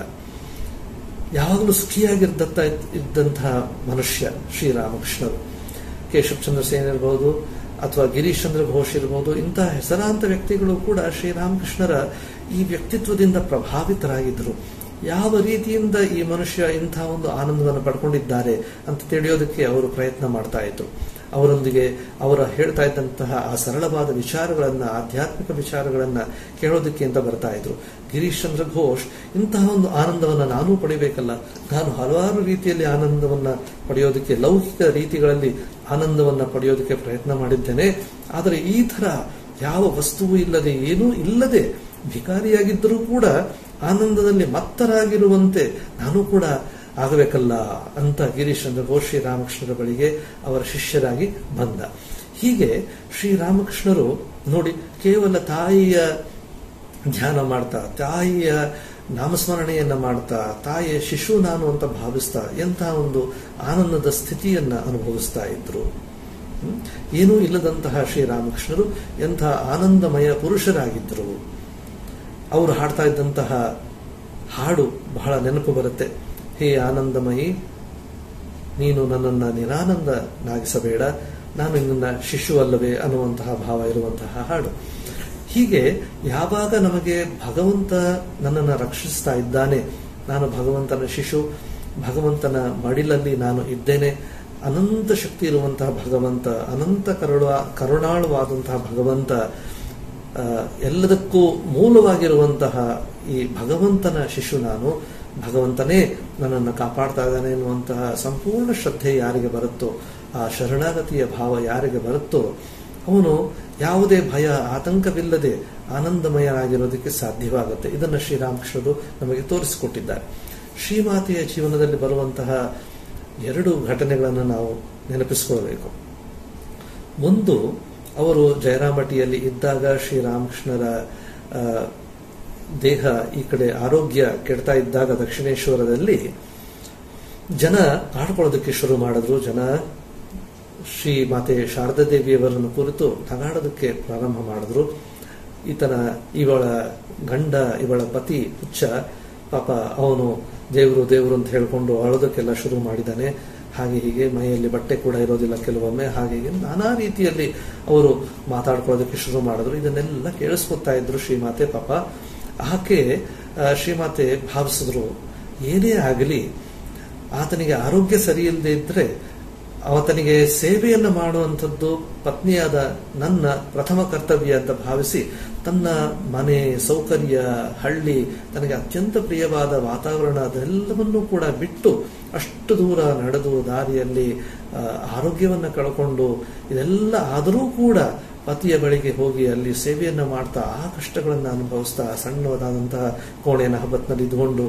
A: ಯಾವಾಗಲೂ ಸುಖಿಯಾಗಿರ್ದತ್ತ ಇದ್ದಂತಹ ಮನುಷ್ಯ ಶ್ರೀರಾಮಕೃಷ್ಣರು ಕೇಶವ್ ಚಂದ್ರ ಸೇನ್ ಇರಬಹುದು ಅಥವಾ ಗಿರೀಶ್ ಚಂದ್ರ ಘೋಷ್ ಇರಬಹುದು ಇಂತಹ ಹೆಸರಾಂತ ವ್ಯಕ್ತಿಗಳು ಕೂಡ ಶ್ರೀರಾಮಕೃಷ್ಣರ ಈ ವ್ಯಕ್ತಿತ್ವದಿಂದ ಪ್ರಭಾವಿತರಾಗಿದ್ದರು ಯಾವ ರೀತಿಯಿಂದ ಈ ಮನುಷ್ಯ ಇಂತಹ ಒಂದು ಆನಂದವನ್ನು ಪಡ್ಕೊಂಡಿದ್ದಾರೆ ಅಂತ ತಿಳಿಯೋದಕ್ಕೆ ಅವರು ಪ್ರಯತ್ನ ಮಾಡ್ತಾ ಇದ್ರು ಅವರೊಂದಿಗೆ ಅವರ ಹೇಳ್ತಾ ಇದ್ದಂತಹ ಆ ಸರಳವಾದ ವಿಚಾರಗಳನ್ನ ಆಧ್ಯಾತ್ಮಿಕ ವಿಚಾರಗಳನ್ನ ಕೇಳೋದಕ್ಕೆ ಅಂತ ಬರ್ತಾ ಇದ್ರು ಗಿರೀಶ್ ಚಂದ್ರ ಘೋಷ್ ಇಂತಹ ಒಂದು ಆನಂದವನ್ನ ನಾನೂ ಪಡಿಬೇಕಲ್ಲ ನಾನು ಹಲವಾರು ರೀತಿಯಲ್ಲಿ ಆನಂದವನ್ನ ಪಡೆಯೋದಕ್ಕೆ ಲೌಕಿಕ ರೀತಿಗಳಲ್ಲಿ ಆನಂದವನ್ನ ಪಡೆಯೋದಕ್ಕೆ ಪ್ರಯತ್ನ ಮಾಡಿದ್ದೇನೆ ಆದರೆ ಈ ತರ ಯಾವ ವಸ್ತುವು ಇಲ್ಲದೆ ಏನೂ ಇಲ್ಲದೆ ಭಿಕಾರಿಯಾಗಿದ್ದರೂ ಕೂಡ ಆನಂದದಲ್ಲಿ ಮತ್ತರಾಗಿರುವಂತೆ ನಾನು ಕೂಡ ಆಗಬೇಕಲ್ಲ ಅಂತ ಗಿರೀಶ್ ಚಂದ್ರ ಘೋಷ್ ಶ್ರೀರಾಮಕೃಷ್ಣರ ಬಳಿಗೆ ಅವರ ಶಿಷ್ಯರಾಗಿ ಬಂದ ಹೀಗೆ ಶ್ರೀರಾಮಕೃಷ್ಣರು ನೋಡಿ ಕೇವಲ ತಾಯಿಯ ಧ್ಯಾನ ಮಾಡ್ತಾ ತಾಯಿಯ ನಾಮಸ್ಮರಣೆಯನ್ನ ಮಾಡ್ತಾ ತಾಯಿಯ ಶಿಶು ನಾನು ಅಂತ ಭಾವಿಸ್ತಾ ಎಂತಹ ಒಂದು ಆನಂದದ ಸ್ಥಿತಿಯನ್ನ ಅನುಭವಿಸ್ತಾ ಇದ್ರು ಹ್ಮ್? ಏನೂ ಇಲ್ಲದಂತಹ ಶ್ರೀರಾಮಕೃಷ್ಣರು ಎಂತಹ ಆನಂದಮಯ ಪುರುಷರಾಗಿದ್ದರು ಅವರು ಹಾಡ್ತಾ ಇದ್ದಂತಹ ಹಾಡು ಬಹಳ ನೆನಪು ಬರುತ್ತೆ ಹೇ ಆನಂದಮಯಿ ನೀನು ನನ್ನನ್ನು ನಿರಾನಂದನಾಗಿಸಬೇಡ ನಾನು ನಿನ್ನ ಶಿಶು ಅಲ್ಲವೇ ಅನ್ನುವಂತಹ ಭಾವ ಇರುವಂತಹ ಹಾಡು ಹೀಗೆ ಯಾವಾಗ ನಮಗೆ ಭಗವಂತ ನನ್ನನ್ನು ರಕ್ಷಿಸ್ತಾ ಇದ್ದಾನೆ ನಾನು ಭಗವಂತನ ಶಿಶು ಭಗವಂತನ ಮಡಿಲಲ್ಲಿ ನಾನು ಇದ್ದೇನೆ ಅನಂತ ಶಕ್ತಿ ಇರುವಂತಹ ಭಗವಂತ ಅನಂತ ಕರುಣ ಕರುಣಾಳುವಾದಂತಹ ಭಗವಂತ ಆ, ಎಲ್ಲದಕ್ಕೂ ಮೂಲವಾಗಿರುವಂತಹ ಈ ಭಗವಂತನ ಶಿಶು ನಾನು ಭಗವಂತನೇ ನನ್ನನ್ನು ಕಾಪಾಡ್ತಾ ಇದ್ದಾನೆ ಎನ್ನುವಂತಹ ಸಂಪೂರ್ಣ ಶ್ರದ್ಧೆ ಯಾರಿಗೆ ಬರುತ್ತೋ ಆ ಶರಣಾಗತಿಯ ಭಾವ ಯಾರಿಗೆ ಬರುತ್ತೋ ಅವನು ಯಾವುದೇ ಭಯ ಆತಂಕವಿಲ್ಲದೆ ಆನಂದಮಯನಾಗಿರೋದಕ್ಕೆ ಸಾಧ್ಯವಾಗುತ್ತೆ ಇದನ್ನು ಶ್ರೀರಾಮಕೃಷ್ಣರು ನಮಗೆ ತೋರಿಸಿಕೊಟ್ಟಿದ್ದಾರೆ ಶ್ರೀಮಾತೆಯ ಜೀವನದಲ್ಲಿ ಬರುವಂತಹ ಎರಡು ಘಟನೆಗಳನ್ನು ನಾವು ನೆನಪಿಸಿಕೊಳ್ಬೇಕು ಒಂದು ಅವರು ಜಯರಾಮಟಿಯಲ್ಲಿ ಇದ್ದಾಗ ಶ್ರೀರಾಮಕೃಷ್ಣರ ಆ, ದೇಹ ಈ ಕಡೆ ಆರೋಗ್ಯ ಕೆಡ್ತಾ ಇದ್ದಾಗ ದಕ್ಷಿಣೇಶ್ವರದಲ್ಲಿ ಜನ ಆಡ್ಕೊಳ್ಳೋದಕ್ಕೆ ಶುರು ಮಾಡಿದ್ರು ಜನ ಶ್ರೀ ಮಾತೆ ಶಾರದಾ ದೇವಿಯವರನ್ನು ಕುರಿತು ನಗಾಡೋದಕ್ಕೆ ಪ್ರಾರಂಭ ಮಾಡಿದ್ರು ಈತನ ಇವಳ ಗಂಡ ಇವಳ ಪತಿ ಹುಚ್ಚ ಪಾಪ ಅವನು ದೇವರು ದೇವರು ಅಂತ ಹೇಳ್ಕೊಂಡು ಅಳೋದಕ್ಕೆಲ್ಲ ಶುರು ಮಾಡಿದ್ದಾನೆ ಹಾಗೆ ಹೀಗೆ ಮೈಯಲ್ಲಿ ಬಟ್ಟೆ ಕೂಡ ಇರೋದಿಲ್ಲ ಕೆಲವೊಮ್ಮೆ ಹಾಗೆ ಹೀಗೆ ನಾನಾ ರೀತಿಯಲ್ಲಿ ಅವರು ಮಾತಾಡ್ಕೊಳ್ಳೋದಕ್ಕೆ ಶುರು ಮಾಡಿದ್ರು ಇದನ್ನೆಲ್ಲ ಕೇಳಿಸ್ಕೊತಾ ಇದ್ರು ಶ್ರೀಮಾತೆ ಪಾಪ ಆಕೆ ಆ, ಶ್ರೀಮಾತೆ ಭಾವಿಸಿದ್ರು ಏನೇ ಆಗಲಿ ಆತನಿಗೆ ಆರೋಗ್ಯ ಸರಿ ಇಲ್ಲದೆ ಇದ್ರೆ ಆತನಿಗೆ ಸೇವೆಯನ್ನು ಮಾಡುವಂಥದ್ದು ಪತ್ನಿಯಾದ ನನ್ನ ಪ್ರಥಮ ಕರ್ತವ್ಯ ಅಂತ ಭಾವಿಸಿ ತನ್ನ ಮನೆ ಸೌಕರ್ಯ ಹಳ್ಳಿ ತನಗೆ ಅತ್ಯಂತ ಪ್ರಿಯವಾದ ವಾತಾವರಣ ಅದೆಲ್ಲವನ್ನೂ ಕೂಡ ಬಿಟ್ಟು ಅಷ್ಟು ದೂರ ನಡೆದು ದಾರಿಯಲ್ಲಿ ಆ, ಆರೋಗ್ಯವನ್ನ ಕಳ್ಕೊಂಡು ಇದೆಲ್ಲ ಆದರೂ ಕೂಡ ಪತಿಯ ಬಳಿಗೆ ಹೋಗಿ ಅಲ್ಲಿ ಸೇವೆಯನ್ನ ಮಾಡ್ತಾ ಆ ಕಷ್ಟಗಳನ್ನು ಅನುಭವಿಸ್ತಾ ಸಣ್ಣದಾದಂತಹ ಕೋಣೆಯ ಹಬ್ಬತ್ನಲ್ಲಿ ಇದ್ಕೊಂಡು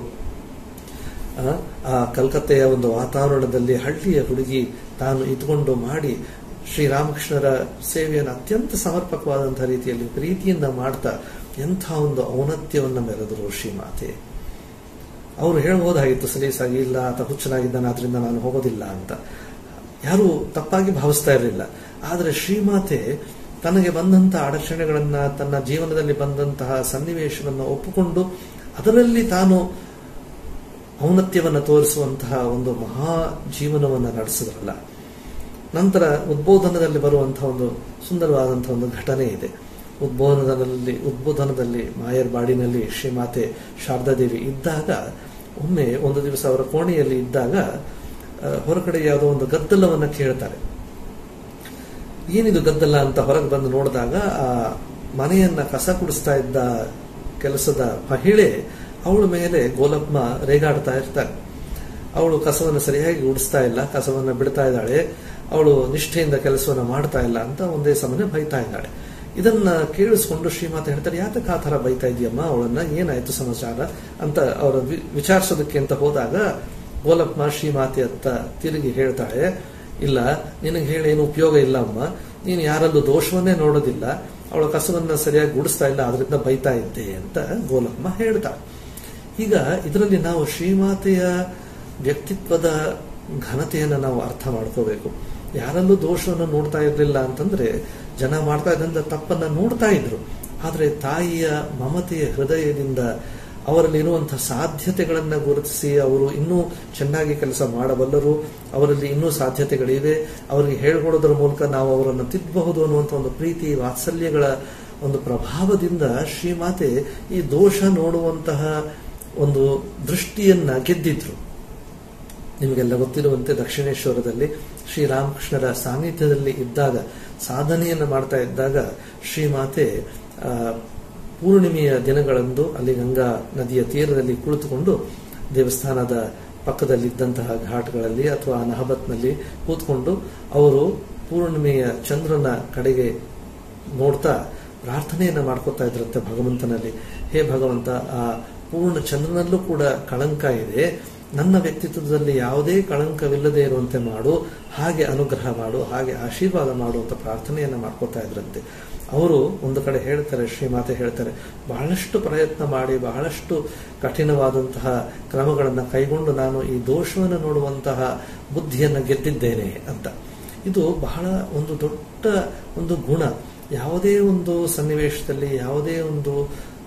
A: ಆ, ಆ ಕಲ್ಕತ್ತೆಯ ಒಂದು ವಾತಾವರಣದಲ್ಲಿ ಹಳ್ಳಿಯ ಹುಡುಗಿ ತಾನು ಇದ್ಕೊಂಡು ಮಾಡಿ ಶ್ರೀರಾಮಕೃಷ್ಣರ ಸೇವೆಯನ್ನು ಅತ್ಯಂತ ಸಮರ್ಪಕವಾದಂತಹ ರೀತಿಯಲ್ಲಿ ಪ್ರೀತಿಯಿಂದ ಮಾಡ್ತಾ ಎಂಥ ಒಂದು ಔನ್ನತ್ಯವನ್ನು ಮೆರೆದರು ಶ್ರೀಮಾತೆ ಅವರು ಹೇಳ್ಬೋದಾಗಿತ್ತು ಸಲೀಸಾಗಿ ಇಲ್ಲ ಆತ ಹುಚ್ಚನಾಗಿದ್ದಾನೆ ಆದ್ರಿಂದ ನಾನು ಹೋಗೋದಿಲ್ಲ ಅಂತ ಯಾರು ತಪ್ಪಾಗಿ ಭಾವಿಸ್ತಾ ಇರಲಿಲ್ಲ ಆದರೆ ಶ್ರೀಮಾತೆ ತನಗೆ ಬಂದಂತಹ ಅಡಚಣೆಗಳನ್ನ ತನ್ನ ಜೀವನದಲ್ಲಿ ಬಂದಂತಹ ಸನ್ನಿವೇಶವನ್ನು ಒಪ್ಪಿಕೊಂಡು ಅದರಲ್ಲಿ ತಾನು ಔನ್ನತ್ಯವನ್ನು ತೋರಿಸುವಂತಹ ಒಂದು ಮಹಾ ಜೀವನವನ್ನು ನಡೆಸಿದ್ರಲ್ಲ ನಂತರ ಉದ್ಬೋಧನದಲ್ಲಿ ಬರುವಂತಹ ಒಂದು ಸುಂದರವಾದಂತಹ ಒಂದು ಘಟನೆ ಇದೆ ಉದ್ಬೋಧನದಲ್ಲಿ ಉದ್ಬೋಧನದಲ್ಲಿ ಮಾಯರ್ ಬಾಡಿನಲ್ಲಿ ಶ್ರೀಮಾತೆ ಶಾರದಾದೇವಿ ಇದ್ದಾಗ ಒಮ್ಮೆ ಒಂದು ದಿವಸ ಅವರ ಕೋಣೆಯಲ್ಲಿ ಇದ್ದಾಗ ಆ, ಹೊರಗಡೆ ಯಾವುದೋ ಒಂದು ಗದ್ದಲವನ್ನ ಕೇಳ್ತಾರೆ ಏನಿದು ಗದ್ದಲ ಅಂತ ಹೊರಗೆ ಬಂದು ನೋಡಿದಾಗ ಆ ಮನೆಯನ್ನ ಕಸ ಕುಡಿಸ್ತಾ ಇದ್ದ ಕೆಲಸದ ಮಹಿಳೆ ಅವಳ ಮೇಲೆ ಗೋಲಪ್ಪ ರೇಗಾಡ್ತಾ ಇರ್ತಾರೆ ಅವಳು ಕಸವನ್ನು ಸರಿಯಾಗಿ ಉಡಿಸ್ತಾ ಇಲ್ಲ ಕಸವನ್ನು ಬಿಡ್ತಾ ಇದ್ದಾಳೆ ಅವಳು ನಿಷ್ಠೆಯಿಂದ ಕೆಲಸವನ್ನು ಮಾಡ್ತಾ ಇಲ್ಲ ಅಂತ ಒಂದೇ ಸಮನೆ ಬೈತಾ ಇದ್ದಾಳೆ ಇದನ್ನ ಕೇಳಿಸ್ಕೊಂಡು ಶ್ರೀಮಾತೆ ಹೇಳ್ತಾರೆ ಯಾತಕ್ಕೆ ಆ ತರ ಬೈತಾ ಇದೆಯಮ್ಮ ಅವಳನ್ನ ಏನಾಯ್ತು ಸಮಾಚಾರ ಅಂತ ಅವರ ವಿ- ವಿಚಾರಿಸೋದಕ್ಕೆ ಅಂತ ಹೋದಾಗ ಗೋಲಪ್ಪ ಶ್ರೀಮಾತೆ ಅಂತ ತಿರುಗಿ ಹೇಳ್ತಾಳೆ ಇಲ್ಲ ನಿನಗೆ ಹೇಳಿ ಏನು ಉಪಯೋಗ ಇಲ್ಲ ಅಮ್ಮ ನೀನು ಯಾರಲ್ಲೂ ದೋಷವನ್ನೇ ನೋಡೋದಿಲ್ಲ ಅವಳ ಕಸವನ್ನ ಸರಿಯಾಗಿ ಗುಡಿಸ್ತಾ ಇಲ್ಲ ಅದರಿಂದ ಬೈತಾ ಇದ್ದೆ ಅಂತ ಗೋಲಮ್ಮ ಹೇಳ್ತಾಳೆ ಈಗ ಇದರಲ್ಲಿ ನಾವು ಶ್ರೀಮಾತೆಯ ವ್ಯಕ್ತಿತ್ವದ ಘನತೆಯನ್ನು ನಾವು ಅರ್ಥ ಮಾಡ್ಕೋಬೇಕು ಯಾರಲ್ಲೂ ದೋಷವನ್ನು ನೋಡ್ತಾ ಇರಲಿಲ್ಲ ಅಂತಂದ್ರೆ ಜನ ಮಾಡ್ತಾ ಇದ್ದಂತ ತಪ್ಪನ್ನ ನೋಡ್ತಾ ಇದ್ರು ಆದ್ರೆ ತಾಯಿಯ ಮಮತೆಯ ಹೃದಯದಿಂದ ಅವರಲ್ಲಿ ಇರುವಂತಹ ಸಾಧ್ಯತೆಗಳನ್ನ ಗುರುತಿಸಿ ಅವರು ಇನ್ನೂ ಚೆನ್ನಾಗಿ ಕೆಲಸ ಮಾಡಬಲ್ಲರು ಅವರಲ್ಲಿ ಇನ್ನೂ ಸಾಧ್ಯತೆಗಳಿವೆ ಅವರಿಗೆ ಹೇಳ್ಕೊಡೋದ್ರ ಮೂಲಕ ನಾವು ಅವರನ್ನು ತಿದ್ದಬಹುದು ಅನ್ನುವಂಥ ಒಂದು ಪ್ರೀತಿ ವಾತ್ಸಲ್ಯಗಳ ಒಂದು ಪ್ರಭಾವದಿಂದ ಶ್ರೀಮಾತೆ ಈ ದೋಷ ನೋಡುವಂತಹ ಒಂದು ದೃಷ್ಟಿಯನ್ನ ಗೆದ್ದಿದ್ರು ನಿಮಗೆಲ್ಲ ಗೊತ್ತಿರುವಂತೆ ದಕ್ಷಿಣೇಶ್ವರದಲ್ಲಿ ಶ್ರೀರಾಮಕೃಷ್ಣರ ಸಾನ್ನಿಧ್ಯದಲ್ಲಿ ಇದ್ದಾಗ ಸಾಧನೆಯನ್ನು ಮಾಡ್ತಾ ಇದ್ದಾಗ ಶ್ರೀಮಾತೆ ಆ, ಪೂರ್ಣಿಮೆಯ ದಿನಗಳಂದು ಅಲ್ಲಿ ಗಂಗಾ ನದಿಯ ತೀರದಲ್ಲಿ ಕುಳಿತುಕೊಂಡು ದೇವಸ್ಥಾನದ ಪಕ್ಕದಲ್ಲಿದ್ದಂತಹ ಘಾಟ್ಗಳಲ್ಲಿ ಅಥವಾ ನಹಬತ್ನಲ್ಲಿ ಕೂತ್ಕೊಂಡು ಅವರು ಪೂರ್ಣಿಮೆಯ ಚಂದ್ರನ ಕಡೆಗೆ ನೋಡ್ತಾ ಪ್ರಾರ್ಥನೆಯನ್ನ ಮಾಡ್ಕೋತಾ ಇದ್ರಂತೆ ಭಗವಂತನಲ್ಲಿ ಹೇ ಭಗವಂತ ಆ ಪೂರ್ಣ ಚಂದ್ರನಲ್ಲೂ ಕೂಡ ಕಳಂಕ ಇದೆ ನನ್ನ ವ್ಯಕ್ತಿತ್ವದಲ್ಲಿ ಯಾವುದೇ ಕಳಂಕವಿಲ್ಲದೆ ಇರುವಂತೆ ಮಾಡು ಹಾಗೆ ಅನುಗ್ರಹ ಮಾಡು ಹಾಗೆ ಆಶೀರ್ವಾದ ಮಾಡು ಅಂತ ಪ್ರಾರ್ಥನೆಯನ್ನ ಮಾಡ್ಕೋತಾ ಇದ್ರಂತೆ ಅವರು ಒಂದು ಕಡೆ ಹೇಳ್ತಾರೆ ಶ್ರೀಮಾತೆ ಹೇಳ್ತಾರೆ ಬಹಳಷ್ಟು ಪ್ರಯತ್ನ ಮಾಡಿ ಬಹಳಷ್ಟು ಕಠಿಣವಾದಂತಹ ಕ್ರಮಗಳನ್ನು ಕೈಗೊಂಡು ನಾನು ಈ ದೋಷವನ್ನು ನೋಡುವಂತಹ ಬುದ್ಧಿಯನ್ನು ಗೆದ್ದಿದ್ದೇನೆ ಅಂತ ಇದು ಬಹಳ ಒಂದು ದೊಡ್ಡ ಒಂದು ಗುಣ ಯಾವುದೇ ಒಂದು ಸನ್ನಿವೇಶದಲ್ಲಿ ಯಾವುದೇ ಒಂದು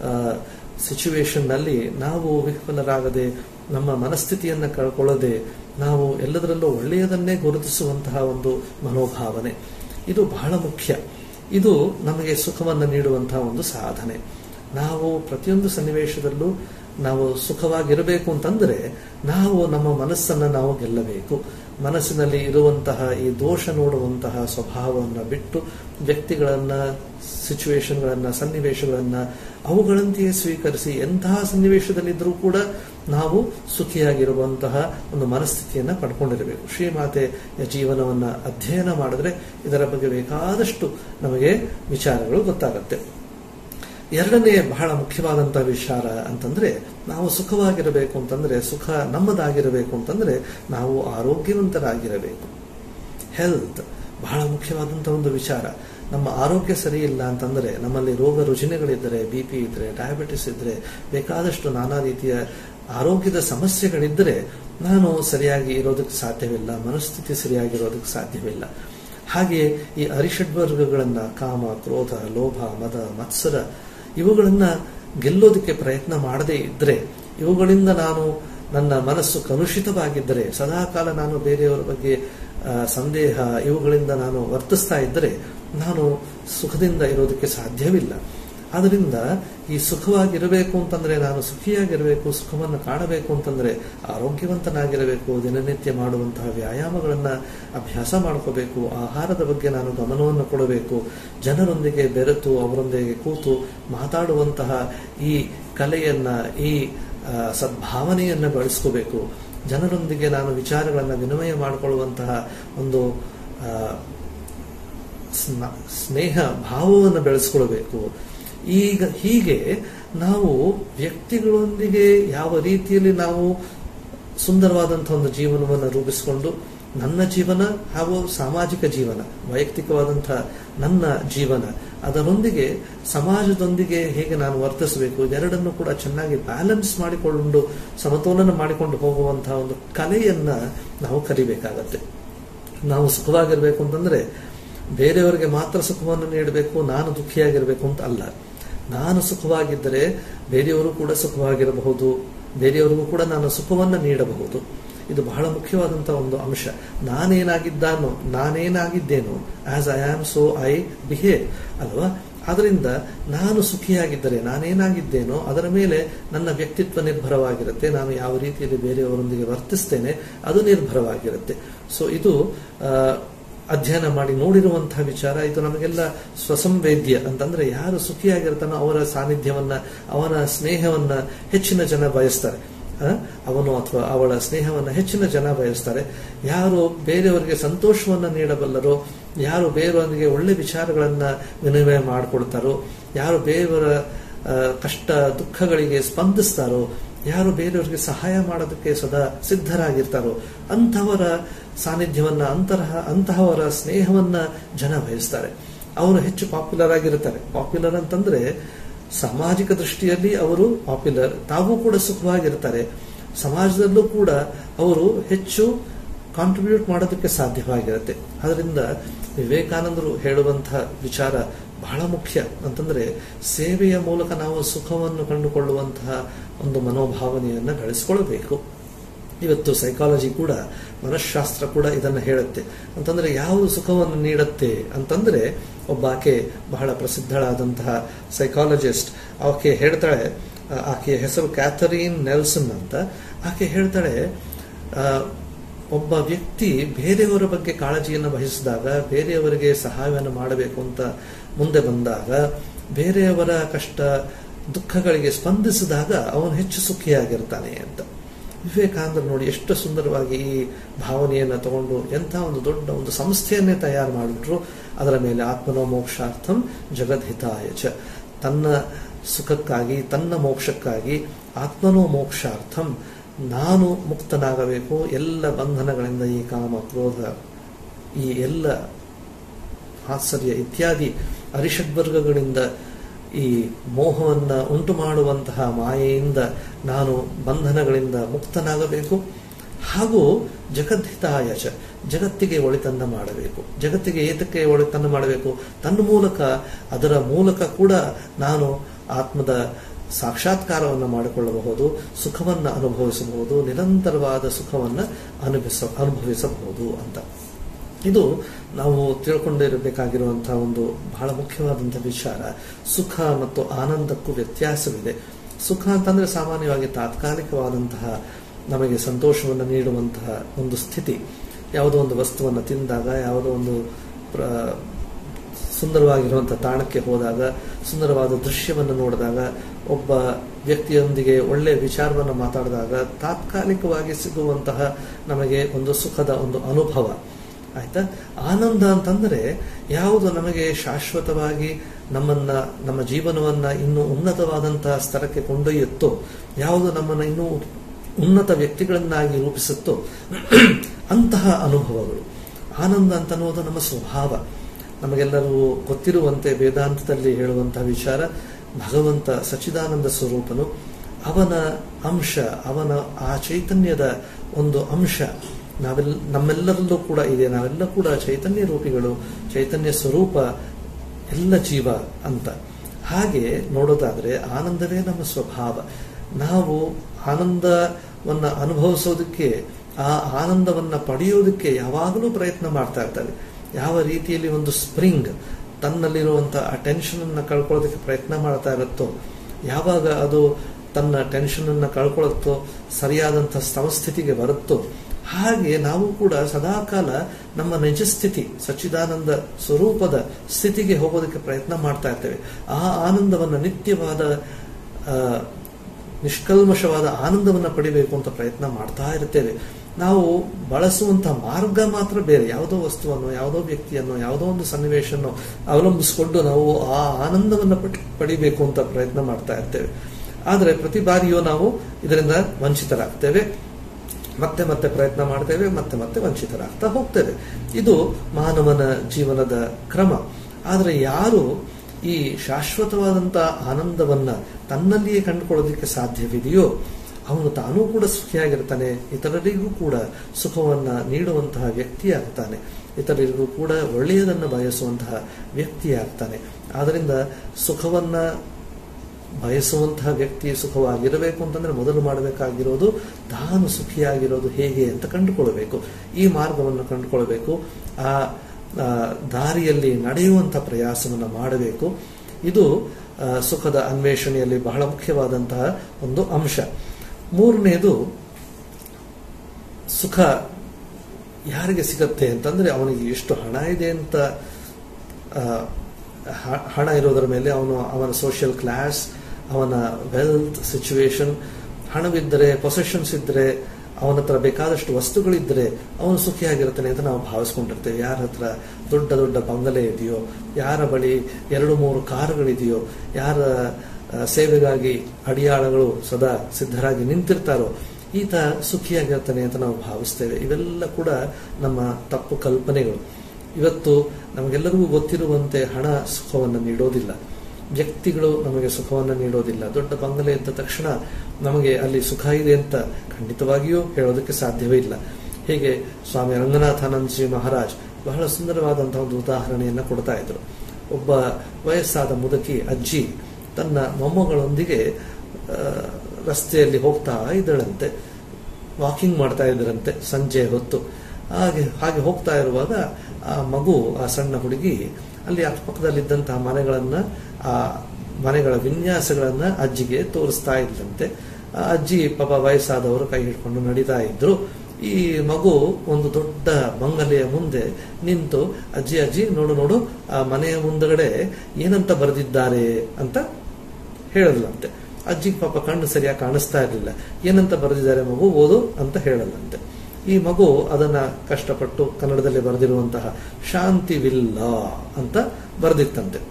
A: ಸಿಚುವೇಶನ್ ನಲ್ಲಿ ನಾವು ವಿಫಲರಾಗದೆ ನಮ್ಮ ಮನಸ್ಥಿತಿಯನ್ನು ಕಳ್ಕೊಳ್ಳದೆ ನಾವು ಎಲ್ಲದರಲ್ಲೂ ಒಳ್ಳೆಯದನ್ನೇ ಗುರುತಿಸುವಂತಹ ಒಂದು ಮನೋಭಾವನೆ ಇದು ಬಹಳ ಮುಖ್ಯ ಇದು ನಮಗೆ ಸುಖವನ್ನು ನೀಡುವಂತಹ ಒಂದು ಸಾಧನೆ ನಾವು ಪ್ರತಿಯೊಂದು ಸನ್ನಿವೇಶದಲ್ಲೂ ನಾವು ಸುಖವಾಗಿರಬೇಕು ಅಂತಂದ್ರೆ ನಾವು ನಮ್ಮ ಮನಸ್ಸನ್ನು ನಾವು ಗೆಲ್ಲಬೇಕು ಮನಸ್ಸಿನಲ್ಲಿ ಇರುವಂತಹ ಈ ದೋಷ ನೋಡುವಂತಹ ಸ್ವಭಾವವನ್ನು ಬಿಟ್ಟು ವ್ಯಕ್ತಿಗಳನ್ನ ಸಿಚುವೇಶನ್ಗಳನ್ನ ಸನ್ನಿವೇಶಗಳನ್ನ ಅವುಗಳಂತೆಯೇ ಸ್ವೀಕರಿಸಿ ಎಂತಹ ಸನ್ನಿವೇಶದಲ್ಲಿದ್ದರೂ ಕೂಡ ನಾವು ಸುಖಿಯಾಗಿರುವಂತಹ ಒಂದು ಮನಸ್ಥಿತಿಯನ್ನ ಪಡ್ಕೊಂಡಿರಬೇಕು ಶ್ರೀಮಾತೆಯ ಜೀವನವನ್ನ ಅಧ್ಯಯನ ಮಾಡಿದ್ರೆ ಇದರ ಬಗ್ಗೆ ಬೇಕಾದಷ್ಟು ನಮಗೆ ವಿಚಾರಗಳು ಗೊತ್ತಾಗತ್ತೆ ಎರಡನೇ ಬಹಳ ಮುಖ್ಯವಾದಂತಹ ವಿಚಾರ ಅಂತಂದ್ರೆ ನಾವು ಸುಖವಾಗಿರಬೇಕು ಅಂತಂದ್ರೆ ಸುಖ ನಮ್ಮದಾಗಿರಬೇಕು ಅಂತಂದ್ರೆ ನಾವು ಆರೋಗ್ಯವಂತರಾಗಿರಬೇಕು ಹೆಲ್ತ್ ಬಹಳ ಮುಖ್ಯವಾದಂತಹ ಒಂದು ವಿಚಾರ ನಮ್ಮ ಆರೋಗ್ಯ ಸರಿ ಇಲ್ಲ ಅಂತಂದ್ರೆ ನಮ್ಮಲ್ಲಿ ರೋಗ ರುಜಿನಗಳಿದ್ದರೆ ಬಿ ಪಿ ಇದ್ರೆ ಡಯಾಬಿಟಿಸ್ ಇದ್ರೆ ಬೇಕಾದಷ್ಟು ನಾನಾ ರೀತಿಯ ಆರೋಗ್ಯದ ಸಮಸ್ಯೆಗಳಿದ್ದರೆ ನಾನು ಸರಿಯಾಗಿ ಇರೋದಕ್ಕೆ ಸಾಧ್ಯವಿಲ್ಲ ಮನಸ್ಥಿತಿ ಸರಿಯಾಗಿರೋದಕ್ಕೆ ಸಾಧ್ಯವಿಲ್ಲ ಹಾಗೆ ಈ ಅರಿಷಡ್ವರ್ಗಗಳನ್ನ ಕಾಮ ಕ್ರೋಧ ಲೋಭ ಮದ ಮತ್ಸರ ಇವುಗಳನ್ನ ಗೆಲ್ಲೋದಕ್ಕೆ ಪ್ರಯತ್ನ ಮಾಡದೇ ಇದ್ರೆ ಇವುಗಳಿಂದ ನಾನು ನನ್ನ ಮನಸ್ಸು ಕಲುಷಿತವಾಗಿದ್ದರೆ ಸದಾಕಾಲ ನಾನು ಬೇರೆಯವರ ಬಗ್ಗೆ ಸಂದೇಹ ಇವುಗಳಿಂದ ನಾನು ವರ್ತಿಸ್ತಾ ಇದ್ದರೆ ನಾನು ಸುಖದಿಂದ ಇರೋದಕ್ಕೆ ಸಾಧ್ಯವಿಲ್ಲ ಆದ್ರಿಂದ ಈ ಸುಖವಾಗಿರಬೇಕು ಅಂತಂದ್ರೆ ನಾನು ಸುಖಿಯಾಗಿರಬೇಕು ಸುಖವನ್ನು ಕಾಣಬೇಕು ಅಂತಂದ್ರೆ ಆರೋಗ್ಯವಂತನಾಗಿರಬೇಕು ದಿನನಿತ್ಯ ಮಾಡುವಂತಹ ವ್ಯಾಯಾಮಗಳನ್ನ ಅಭ್ಯಾಸ ಮಾಡ್ಕೋಬೇಕು ಆಹಾರದ ಬಗ್ಗೆ ನಾನು ಗಮನವನ್ನು ಕೊಡಬೇಕು ಜನರೊಂದಿಗೆ ಬೆರೆತು ಅವರೊಂದಿಗೆ ಕೂತು ಮಾತಾಡುವಂತಹ ಈ ಕಲೆಯನ್ನ ಈ ಸದ್ಭಾವನೆಯನ್ನ ಬೆಳೆಸ್ಕೋಬೇಕು ಜನರೊಂದಿಗೆ ನಾನು ವಿಚಾರಗಳನ್ನು ವಿನಿಮಯ ಮಾಡಿಕೊಳ್ಳುವಂತಹ ಒಂದು ಸ್ನೇಹ ಭಾವವನ್ನು ಬೆಳೆಸ್ಕೊಳ್ಬೇಕು ಈಗ ಹೀಗೆ ನಾವು ವ್ಯಕ್ತಿಗಳೊಂದಿಗೆ ಯಾವ ರೀತಿಯಲ್ಲಿ ನಾವು ಸುಂದರವಾದಂತಹ ಒಂದು ಜೀವನವನ್ನು ರೂಪಿಸಿಕೊಂಡು ನನ್ನ ಜೀವನ ಹಾಗೂ ಸಾಮಾಜಿಕ ಜೀವನ ವೈಯಕ್ತಿಕವಾದಂತಹ ನನ್ನ ಜೀವನ ಅದರೊಂದಿಗೆ ಸಮಾಜದೊಂದಿಗೆ ಹೇಗೆ ನಾನು ವರ್ತಿಸಬೇಕು ಇದೆರಡನ್ನು ಕೂಡ ಚೆನ್ನಾಗಿ ಬ್ಯಾಲೆನ್ಸ್ ಮಾಡಿಕೊಂಡು ಸಮತೋಲನ ಮಾಡಿಕೊಂಡು ಹೋಗುವಂತಹ ಒಂದು ಕಲೆಯನ್ನ ನಾವು ಕಲಿಬೇಕಾಗತ್ತೆ ನಾವು ಸುಖವಾಗಿರ್ಬೇಕು ಅಂತಂದ್ರೆ ಬೇರೆಯವರಿಗೆ ಮಾತ್ರ ಸುಖವನ್ನು ನೀಡಬೇಕು ನಾನು ದುಃಖಿಯಾಗಿರಬೇಕು ಅಂತ ಅಲ್ಲ ನಾನು ಸುಖವಾಗಿದ್ದರೆ ಬೇರೆಯವರು ಕೂಡ ಸುಖವಾಗಿರಬಹುದು ಬೇರೆಯವರಿಗೂ ಕೂಡ ನಾನು ಸುಖವನ್ನು ನೀಡಬಹುದು ಇದು ಬಹಳ ಮುಖ್ಯವಾದಂತಹ ಒಂದು ಅಂಶ ನಾನೇನಾಗಿದ್ದಾನೋ ನಾನೇನಾಗಿದ್ದೇನೋ as I am so I behave ಅಲ್ವಾ ಆದ್ರಿಂದ ನಾನು ಸುಖಿಯಾಗಿದ್ದರೆ ನಾನೇನಾಗಿದ್ದೇನೋ ಅದರ ಮೇಲೆ ನನ್ನ ವ್ಯಕ್ತಿತ್ವ ನಿರ್ಭರವಾಗಿರುತ್ತೆ ನಾನು ಯಾವ ರೀತಿಯಲ್ಲಿ ಬೇರೆಯವರೊಂದಿಗೆ ವರ್ತಿಸ್ತೇನೆ ಅದು ನಿರ್ಭರವಾಗಿರುತ್ತೆ ಸೊ ಇದು ಅಧ್ಯಯನ ಮಾಡಿ ನೋಡಿರುವಂತಹ ವಿಚಾರ ಇದು ನಮಗೆಲ್ಲ ಸ್ವಸಂವೇದ್ಯ ಅಂತಂದ್ರೆ ಯಾರು ಸುಖಿಯಾಗಿರ್ತಾನೋ ಅವರ ಸಾನ್ನಿಧ್ಯವನ್ನ ಅವನ ಸ್ನೇಹವನ್ನ ಹೆಚ್ಚಿನ ಜನ ಬಯಸ್ತಾರೆ ಅವನು ಅಥವಾ ಅವಳ ಸ್ನೇಹವನ್ನು ಹೆಚ್ಚಿನ ಜನ ಬಯಸ್ತಾರೆ ಯಾರು ಬೇರೆಯವರಿಗೆ ಸಂತೋಷವನ್ನ ನೀಡಬಲ್ಲರೋ ಯಾರು ಬೇರೆಯವರಿಗೆ ಒಳ್ಳೆ ವಿಚಾರಗಳನ್ನ ವಿನಿಮಯ ಮಾಡಿಕೊಡ್ತಾರೋ ಯಾರು ಬೇರೆಯವರ ಕಷ್ಟ ದುಃಖಗಳಿಗೆ ಸ್ಪಂದಿಸ್ತಾರೋ ಯಾರು ಬೇರೆಯವರಿಗೆ ಸಹಾಯ ಮಾಡೋದಕ್ಕೆ ಸದಾ ಸಿದ್ಧರಾಗಿರ್ತಾರೋ ಅಂಥವರ ಸಾನ್ನಿಧ್ಯವನ್ನ ಅಂತಹ ಅಂತಹವರ ಸ್ನೇಹವನ್ನ ಜನ ಬಯಸ್ತಾರೆ ಅವರು ಹೆಚ್ಚು ಪಾಪ್ಯುಲರ್ ಆಗಿರ್ತಾರೆ ಪಾಪ್ಯುಲರ್ ಅಂತಂದ್ರೆ ಸಾಮಾಜಿಕ ದೃಷ್ಟಿಯಲ್ಲಿ ಅವರು ಪಾಪ್ಯುಲರ್ ತಾವು ಕೂಡ ಸುಖವಾಗಿರ್ತಾರೆ ಸಮಾಜದಲ್ಲೂ ಕೂಡ ಅವರು ಹೆಚ್ಚು ಕಾಂಟ್ರಿಬ್ಯೂಟ್ ಮಾಡೋದಕ್ಕೆ ಸಾಧ್ಯವಾಗಿರುತ್ತೆ ಅದರಿಂದ ವಿವೇಕಾನಂದರು ಹೇಳುವಂತಹ ವಿಚಾರ ಬಹಳ ಮುಖ್ಯ ಅಂತಂದ್ರೆ ಸೇವೆಯ ಮೂಲಕ ನಾವು ಸುಖವನ್ನು ಕಂಡುಕೊಳ್ಳುವಂತಹ ಒಂದು ಮನೋಭಾವನೆಯನ್ನ ಬೆಳೆಸ್ಕೊಳ್ಬೇಕು ಇವತ್ತು ಸೈಕಾಲಜಿ ಕೂಡ ಮನಃಶಾಸ್ತ್ರ ಕೂಡ ಇದನ್ನ ಹೇಳುತ್ತೆ ಅಂತಂದ್ರೆ ಯಾವುದು ಸುಖವನ್ನು ನೀಡುತ್ತೆ ಅಂತಂದ್ರೆ ಒಬ್ಬಾಕೆ ಬಹಳ ಪ್ರಸಿದ್ಧಳಾದಂತಹ ಸೈಕಾಲಜಿಸ್ಟ್ ಆಕೆ ಹೇಳ್ತಾಳೆ ಆಕೆಯ ಹೆಸರು ಕ್ಯಾಥರೀನ್ ನೆಲ್ಸನ್ ಅಂತ ಆಕೆ ಹೇಳ್ತಾಳೆ ಒಬ್ಬ ವ್ಯಕ್ತಿ ಬೇರೆಯವರ ಬಗ್ಗೆ ಕಾಳಜಿಯನ್ನು ವಹಿಸಿದಾಗ ಬೇರೆಯವರಿಗೆ ಸಹಾಯವನ್ನು ಮಾಡಬೇಕು ಅಂತ ಮುಂದೆ ಬಂದಾಗ ಬೇರೆಯವರ ಕಷ್ಟ ದುಃಖಗಳಿಗೆ ಸ್ಪಂದಿಸಿದಾಗ ಅವನು ಹೆಚ್ಚು ಸುಖಿಯಾಗಿರ್ತಾನೆ ಅಂತ ವಿವೇಕಾನಂದರು ನೋಡಿ ಎಷ್ಟು ಸುಂದರವಾಗಿ ಈ ಭಾವನೆಯನ್ನು ತಗೊಂಡು ಎಂಥ ಒಂದು ದೊಡ್ಡ ಒಂದು ಸಂಸ್ಥೆಯನ್ನೇ ತಯಾರು ಮಾಡಿಬಿಟ್ರು ಅದರ ಮೇಲೆ ಆತ್ಮನೋ ಮೋಕ್ಷಾರ್ಥಂ ಜಗದ್ಹಿತಾಯ ಚ ತನ್ನ ಸುಖಕ್ಕಾಗಿ ತನ್ನ ಮೋಕ್ಷಕ್ಕಾಗಿ ಆತ್ಮನೋ ಮೋಕ್ಷಾರ್ಥಂ ನಾನು ಮುಕ್ತನಾಗಬೇಕು ಎಲ್ಲ ಬಂಧನಗಳಿಂದ ಈ ಕಾಮ ಕ್ರೋಧ ಈ ಎಲ್ಲ ಆಶ್ಚರ್ಯ ಇತ್ಯಾದಿ ಅರಿಷಡ್ವರ್ಗಗಳಿಂದ ಈ ಮೋಹವನ್ನ ಉಂಟು ಮಾಡುವಂತಹ ಮಾಯೆಯಿಂದ ನಾನು ಬಂಧನಗಳಿಂದ ಮುಕ್ತನಾಗಬೇಕು ಹಾಗೂ ಜಗದ್ಹಿತಾಯ ಚ ಜಗತ್ತಿಗೆ ಒಳಿತನ್ನ ಮಾಡಬೇಕು ಜಗತ್ತಿಗೆ ಏತಕ್ಕೆ ಒಳಿತನ್ನ ಮಾಡಬೇಕು ತನ್ನ ಮೂಲಕ ಅದರ ಮೂಲಕ ಕೂಡ ನಾನು ಆತ್ಮದ ಸಾಕ್ಷಾತ್ಕಾರವನ್ನು ಮಾಡಿಕೊಳ್ಳಬಹುದು ಸುಖವನ್ನ ಅನುಭವಿಸಬಹುದು ನಿರಂತರವಾದ ಸುಖವನ್ನ ಅನುಭವಿಸ ಅನುಭವಿಸಬಹುದು ಅಂತ ಇದು ನಾವು ತಿಳ್ಕೊಂಡಿರಬೇಕಾಗಿರುವಂತಹ ಒಂದು ಬಹಳ ಮುಖ್ಯವಾದಂತಹ ವಿಚಾರ ಸುಖ ಮತ್ತು ಆನಂದಕ್ಕೂ ವ್ಯತ್ಯಾಸವಿದೆ ಸುಖ ಅಂತಂದ್ರೆ ಸಾಮಾನ್ಯವಾಗಿ ತಾತ್ಕಾಲಿಕವಾದಂತಹ ನಮಗೆ ಸಂತೋಷವನ್ನು ನೀಡುವಂತಹ ಒಂದು ಸ್ಥಿತಿ ಯಾವುದೋ ಒಂದು ವಸ್ತುವನ್ನು ತಿಂದಾಗ ಯಾವುದೋ ಒಂದು ಪ್ರ- ಸುಂದರವಾಗಿರುವಂತಹ ತಾಣಕ್ಕೆ ಹೋದಾಗ ಸುಂದರವಾದ ದೃಶ್ಯವನ್ನು ನೋಡಿದಾಗ ಒಬ್ಬ ವ್ಯಕ್ತಿಯೊಂದಿಗೆ ಒಳ್ಳೆಯ ವಿಚಾರವನ್ನು ಮಾತಾಡಿದಾಗ ತಾತ್ಕಾಲಿಕವಾಗಿ ಸಿಗುವಂತಹ ನಮಗೆ ಒಂದು ಸುಖದ ಒಂದು ಅನುಭವ ಆಯ್ತಾ ಆನಂದ ಅಂತಂದ್ರೆ ಯಾವುದು ನಮಗೆ ಶಾಶ್ವತವಾಗಿ ನಮ್ಮನ್ನ ನಮ್ಮ ಜೀವನವನ್ನ ಇನ್ನೂ ಉನ್ನತವಾದಂತಹ ಸ್ತರಕ್ಕೆ ಕೊಂಡೊಯ್ಯುತ್ತೋ ಯಾವುದು ನಮ್ಮನ್ನ ಇನ್ನೂ ಉನ್ನತ ವ್ಯಕ್ತಿಗಳನ್ನಾಗಿ ರೂಪಿಸುತ್ತೋ ಅಂತಹ ಅನುಭವಗಳು ಆನಂದ ಅಂತ ಅನ್ನೋದು ನಮ್ಮ ಸ್ವಭಾವ ನಮಗೆಲ್ಲರೂ ಗೊತ್ತಿರುವಂತೆ ವೇದಾಂತದಲ್ಲಿ ಹೇಳುವಂತಹ ವಿಚಾರ ಭಗವಂತ ಸಚ್ಚಿದಾನಂದ ಸ್ವರೂಪನು ಅವನ ಅಂಶ ಅವನ ಆ ಚೈತನ್ಯದ ಒಂದು ಅಂಶ ನಾವೆಲ್ಲ ನಮ್ಮೆಲ್ಲರಲ್ಲೂ ಕೂಡ ಇದೆ ನಾವೆಲ್ಲ ಕೂಡ ಚೈತನ್ಯ ರೂಪಿಗಳು ಚೈತನ್ಯ ಸ್ವರೂಪ ಎಲ್ಲ ಜೀವ ಅಂತ ಹಾಗೆ ನೋಡೋದಾದ್ರೆ ಆನಂದವೇ ನಮ್ಮ ಸ್ವಭಾವ ನಾವು ಆನಂದವನ್ನ ಅನುಭವಿಸೋದಕ್ಕೆ ಆ ಆನಂದವನ್ನ ಪಡೆಯೋದಕ್ಕೆ ಯಾವಾಗಲೂ ಪ್ರಯತ್ನ ಮಾಡ್ತಾ ಇರ್ತಾರೆ ಯಾವ ರೀತಿಯಲ್ಲಿ ಒಂದು ಸ್ಪ್ರಿಂಗ್ ತನ್ನಲ್ಲಿರುವಂತಹ ಆ ಟೆನ್ಷನ್ ಅನ್ನ ಕಳ್ಕೊಳ್ಳೋದಕ್ಕೆ ಪ್ರಯತ್ನ ಮಾಡ್ತಾ ಇರುತ್ತೋ ಯಾವಾಗ ಅದು ತನ್ನ ಟೆನ್ಷನ್ ಅನ್ನ ಕಳ್ಕೊಳ್ಳುತ್ತೋ ಸರಿಯಾದಂತಹ ಸಮಸ್ಥಿತಿಗೆ ಬರುತ್ತೋ ಹಾಗೆ ನಾವು ಕೂಡ ಸದಾಕಾಲ ನಮ್ಮ ನಿಜ ಸ್ಥಿತಿ ಸಚ್ಚಿದಾನಂದ ಸ್ವರೂಪದ ಸ್ಥಿತಿಗೆ ಹೋಗೋದಕ್ಕೆ ಪ್ರಯತ್ನ ಮಾಡ್ತಾ ಇರ್ತೇವೆ ಆ ಆನಂದವನ್ನ ನಿತ್ಯವಾದ ಆ, ನಿಷ್ಕಲ್ಮಶವಾದ ಆನಂದವನ್ನ ಪಡಿಬೇಕು ಅಂತ ಪ್ರಯತ್ನ ಮಾಡ್ತಾ ಇರ್ತೇವೆ ನಾವು ಬಳಸುವಂತಹ ಮಾರ್ಗ ಮಾತ್ರ ಬೇರೆ ಯಾವುದೋ ವಸ್ತುವನ್ನು ಯಾವುದೋ ವ್ಯಕ್ತಿಯನ್ನು ಯಾವುದೋ ಒಂದು ಸನ್ನಿವೇಶವನ್ನು ಅವಲಂಬಿಸಿಕೊಂಡು ನಾವು ಆ ಆನಂದವನ್ನ ಪಡಿ- ಪಡಿಬೇಕು ಅಂತ ಪ್ರಯತ್ನ ಮಾಡ್ತಾ ಇರ್ತೇವೆ ಆದರೆ ಪ್ರತಿ ಬಾರಿಯೂ ನಾವು ಇದರಿಂದ ವಂಚಿತರಾಗ್ತೇವೆ ಮತ್ತೆ ಮತ್ತೆ ಪ್ರಯತ್ನ ಮಾಡ್ತೇವೆ ಮತ್ತೆ ಮತ್ತೆ ವಂಚಿತರಾಗ್ತಾ ಹೋಗ್ತೇವೆ ಇದು ಮಾನವನ ಜೀವನದ ಕ್ರಮ ಆದರೆ ಯಾರು ಈ ಶಾಶ್ವತವಾದಂತಹ ಆನಂದವನ್ನ ತನ್ನಲ್ಲಿಯೇ ಕಂಡುಕೊಳ್ಳೋದಕ್ಕೆ ಸಾಧ್ಯವಿದೆಯೋ ಅವನು ತಾನೂ ಕೂಡ ಸುಖಿಯಾಗಿರ್ತಾನೆ ಇತರರಿಗೂ ಕೂಡ ಸುಖವನ್ನ ನೀಡುವಂತಹ ವ್ಯಕ್ತಿಯಾಗ್ತಾನೆ ಇತರರಿಗೂ ಕೂಡ ಒಳ್ಳೆಯದನ್ನು ಬಯಸುವಂತಹ ವ್ಯಕ್ತಿಯಾಗ್ತಾನೆ ಆದ್ರಿಂದ ಸುಖವನ್ನ ಬಯಸುವಂತಹ ವ್ಯಕ್ತಿ ಸುಖವಾಗಿರಬೇಕು ಅಂತಂದ್ರೆ ಮೊದಲು ಮಾಡಬೇಕಾಗಿರೋದು ತಾನು ಸುಖಿಯಾಗಿರೋದು ಹೇಗೆ ಅಂತ ಕಂಡುಕೊಳ್ಬೇಕು ಈ ಮಾರ್ಗವನ್ನು ಕಂಡುಕೊಳ್ಬೇಕು ಆ ಆ, ದಾರಿಯಲ್ಲಿ ನಡೆಯುವಂತಹ ಪ್ರಯಾಸವನ್ನು ಮಾಡಬೇಕು ಇದು ಆ, ಸುಖದ ಅನ್ವೇಷಣೆಯಲ್ಲಿ ಬಹಳ ಮುಖ್ಯವಾದಂತಹ ಒಂದು ಅಂಶ ಮೂರನೇದು ಸುಖ ಯಾರಿಗೆ ಸಿಗತ್ತೆ ಅಂತಂದ್ರೆ ಅವನಿಗೆ ಎಷ್ಟು ಹಣ ಇದೆ ಅಂತ ಆ, ಹ- ಹಣ ಇರೋದರ ಮೇಲೆ ಅವನು ಅವನ ಸೋಷಿಯಲ್ ಕ್ಲಾಸ್ ಅವನ ವೆಲ್ತ್ ಸಿಚುವೇಶನ್ ಹಣವಿದ್ದರೆ ಪೊಸೆಷನ್ಸ್ ಇದ್ದರೆ ಅವನ ಹತ್ರ ಬೇಕಾದಷ್ಟು ವಸ್ತುಗಳಿದ್ದರೆ ಅವನು ಸುಖಿಯಾಗಿರ್ತಾನೆ ಅಂತ ನಾವು ಭಾವಿಸ್ಕೊಂಡಿರ್ತೇವೆ ಯಾರ ಹತ್ರ ದೊಡ್ಡ ದೊಡ್ಡ ಬಂಗಲೆ ಇದೆಯೋ ಯಾರ ಬಳಿ ಎರಡು ಮೂರು ಕಾರುಗಳಿದೆಯೋ ಯಾರ ಆ, ಸೇವೆಗಾಗಿ ಅಡಿಯಾಳಗಳು ಸದಾ ಸಿದ್ಧರಾಗಿ ನಿಂತಿರ್ತಾರೋ ಈತ ಸುಖಿಯಾಗಿರ್ತಾನೆ ಅಂತ ನಾವು ಭಾವಿಸ್ತೇವೆ ಇವೆಲ್ಲ ಕೂಡ ನಮ್ಮ ತಪ್ಪು ಕಲ್ಪನೆಗಳು ಇವತ್ತು ನಮಗೆಲ್ಲರಿಗೂ ಗೊತ್ತಿರುವಂತೆ ಹಣ ಸುಖವನ್ನು ನೀಡೋದಿಲ್ಲ ವ್ಯಕ್ತಿಗಳು ನಮಗೆ ಸುಖವನ್ನು ನೀಡೋದಿಲ್ಲ ದೊಡ್ಡ ಬಂಗಲೆ ಇದ್ದ ತಕ್ಷಣ ನಮಗೆ ಅಲ್ಲಿ ಸುಖ ಇದೆ ಅಂತ ಖಂಡಿತವಾಗಿಯೂ ಹೇಳೋದಕ್ಕೆ ಸಾಧ್ಯವೇ ಇಲ್ಲ ಹೀಗೆ ಸ್ವಾಮಿ ರಂಗನಾಥಾನಂದಜಿ ಮಹಾರಾಜ್ ಬಹಳ ಸುಂದರವಾದಂತಹ ಒಂದು ಉದಾಹರಣೆಯನ್ನ ಕೊಡ್ತಾ ಇದ್ರು ಒಬ್ಬ ವಯಸ್ಸಾದ ಮುದುಕಿ ಅಜ್ಜಿ ತನ್ನ ಮೊಮ್ಮಗಳೊಂದಿಗೆ ಆ, ರಸ್ತೆಯಲ್ಲಿ ಹೋಗ್ತಾ ಇದ್ದಳಂತೆ ವಾಕಿಂಗ್ ಮಾಡ್ತಾ ಇದ್ದರಂತೆ ಸಂಜೆ ಹೊತ್ತು ಹಾಗೆ ಹಾಗೆ ಹೋಗ್ತಾ ಇರುವಾಗ ಆ ಮಗು ಆ ಸಣ್ಣ ಹುಡುಗಿ ಅಲ್ಲಿ ಅಕ್ಕಪಕ್ಕದಲ್ಲಿದ್ದಂತಹ ಮನೆಗಳನ್ನ ಆ ಮನೆಗಳ ವಿನ್ಯಾಸಗಳನ್ನ ಅಜ್ಜಿಗೆ ತೋರಿಸ್ತಾ ಇದ್ದಂತೆ ಆ ಅಜ್ಜಿ ಪಾಪ ವಯಸ್ಸಾದವರು ಕೈ ಹಿಡ್ಕೊಂಡು ನಡೀತಾ ಇದ್ರು ಈ ಮಗು ಒಂದು ದೊಡ್ಡ ಬಂಗಲೆಯ ಮುಂದೆ ನಿಂತು ಅಜ್ಜಿ ಅಜ್ಜಿ ನೋಡು ನೋಡು ಆ ಮನೆಯ ಮುಂದಗಡೆ ಏನಂತ ಬರೆದಿದ್ದಾರೆ ಅಂತ ಹೇಳಲ್ಲಂತೆ ಅಜ್ಜಿಗೆ ಪಾಪ ಕಣ್ಣು ಸರಿಯಾಗಿ ಕಾಣಿಸ್ತಾ ಇರಲಿಲ್ಲ ಏನಂತ ಬರೆದಿದ್ದಾರೆ ಮಗು ಓದು ಅಂತ ಹೇಳಲ್ಲಂತೆ ಈ ಮಗು ಅದನ್ನ ಕಷ್ಟಪಟ್ಟು ಕನ್ನಡದಲ್ಲಿ ಬರೆದಿರುವಂತಹ ಶಾಂತಿವಿಲ್ಲ ಅಂತ ಬರೆದಿತ್ತಂತೆ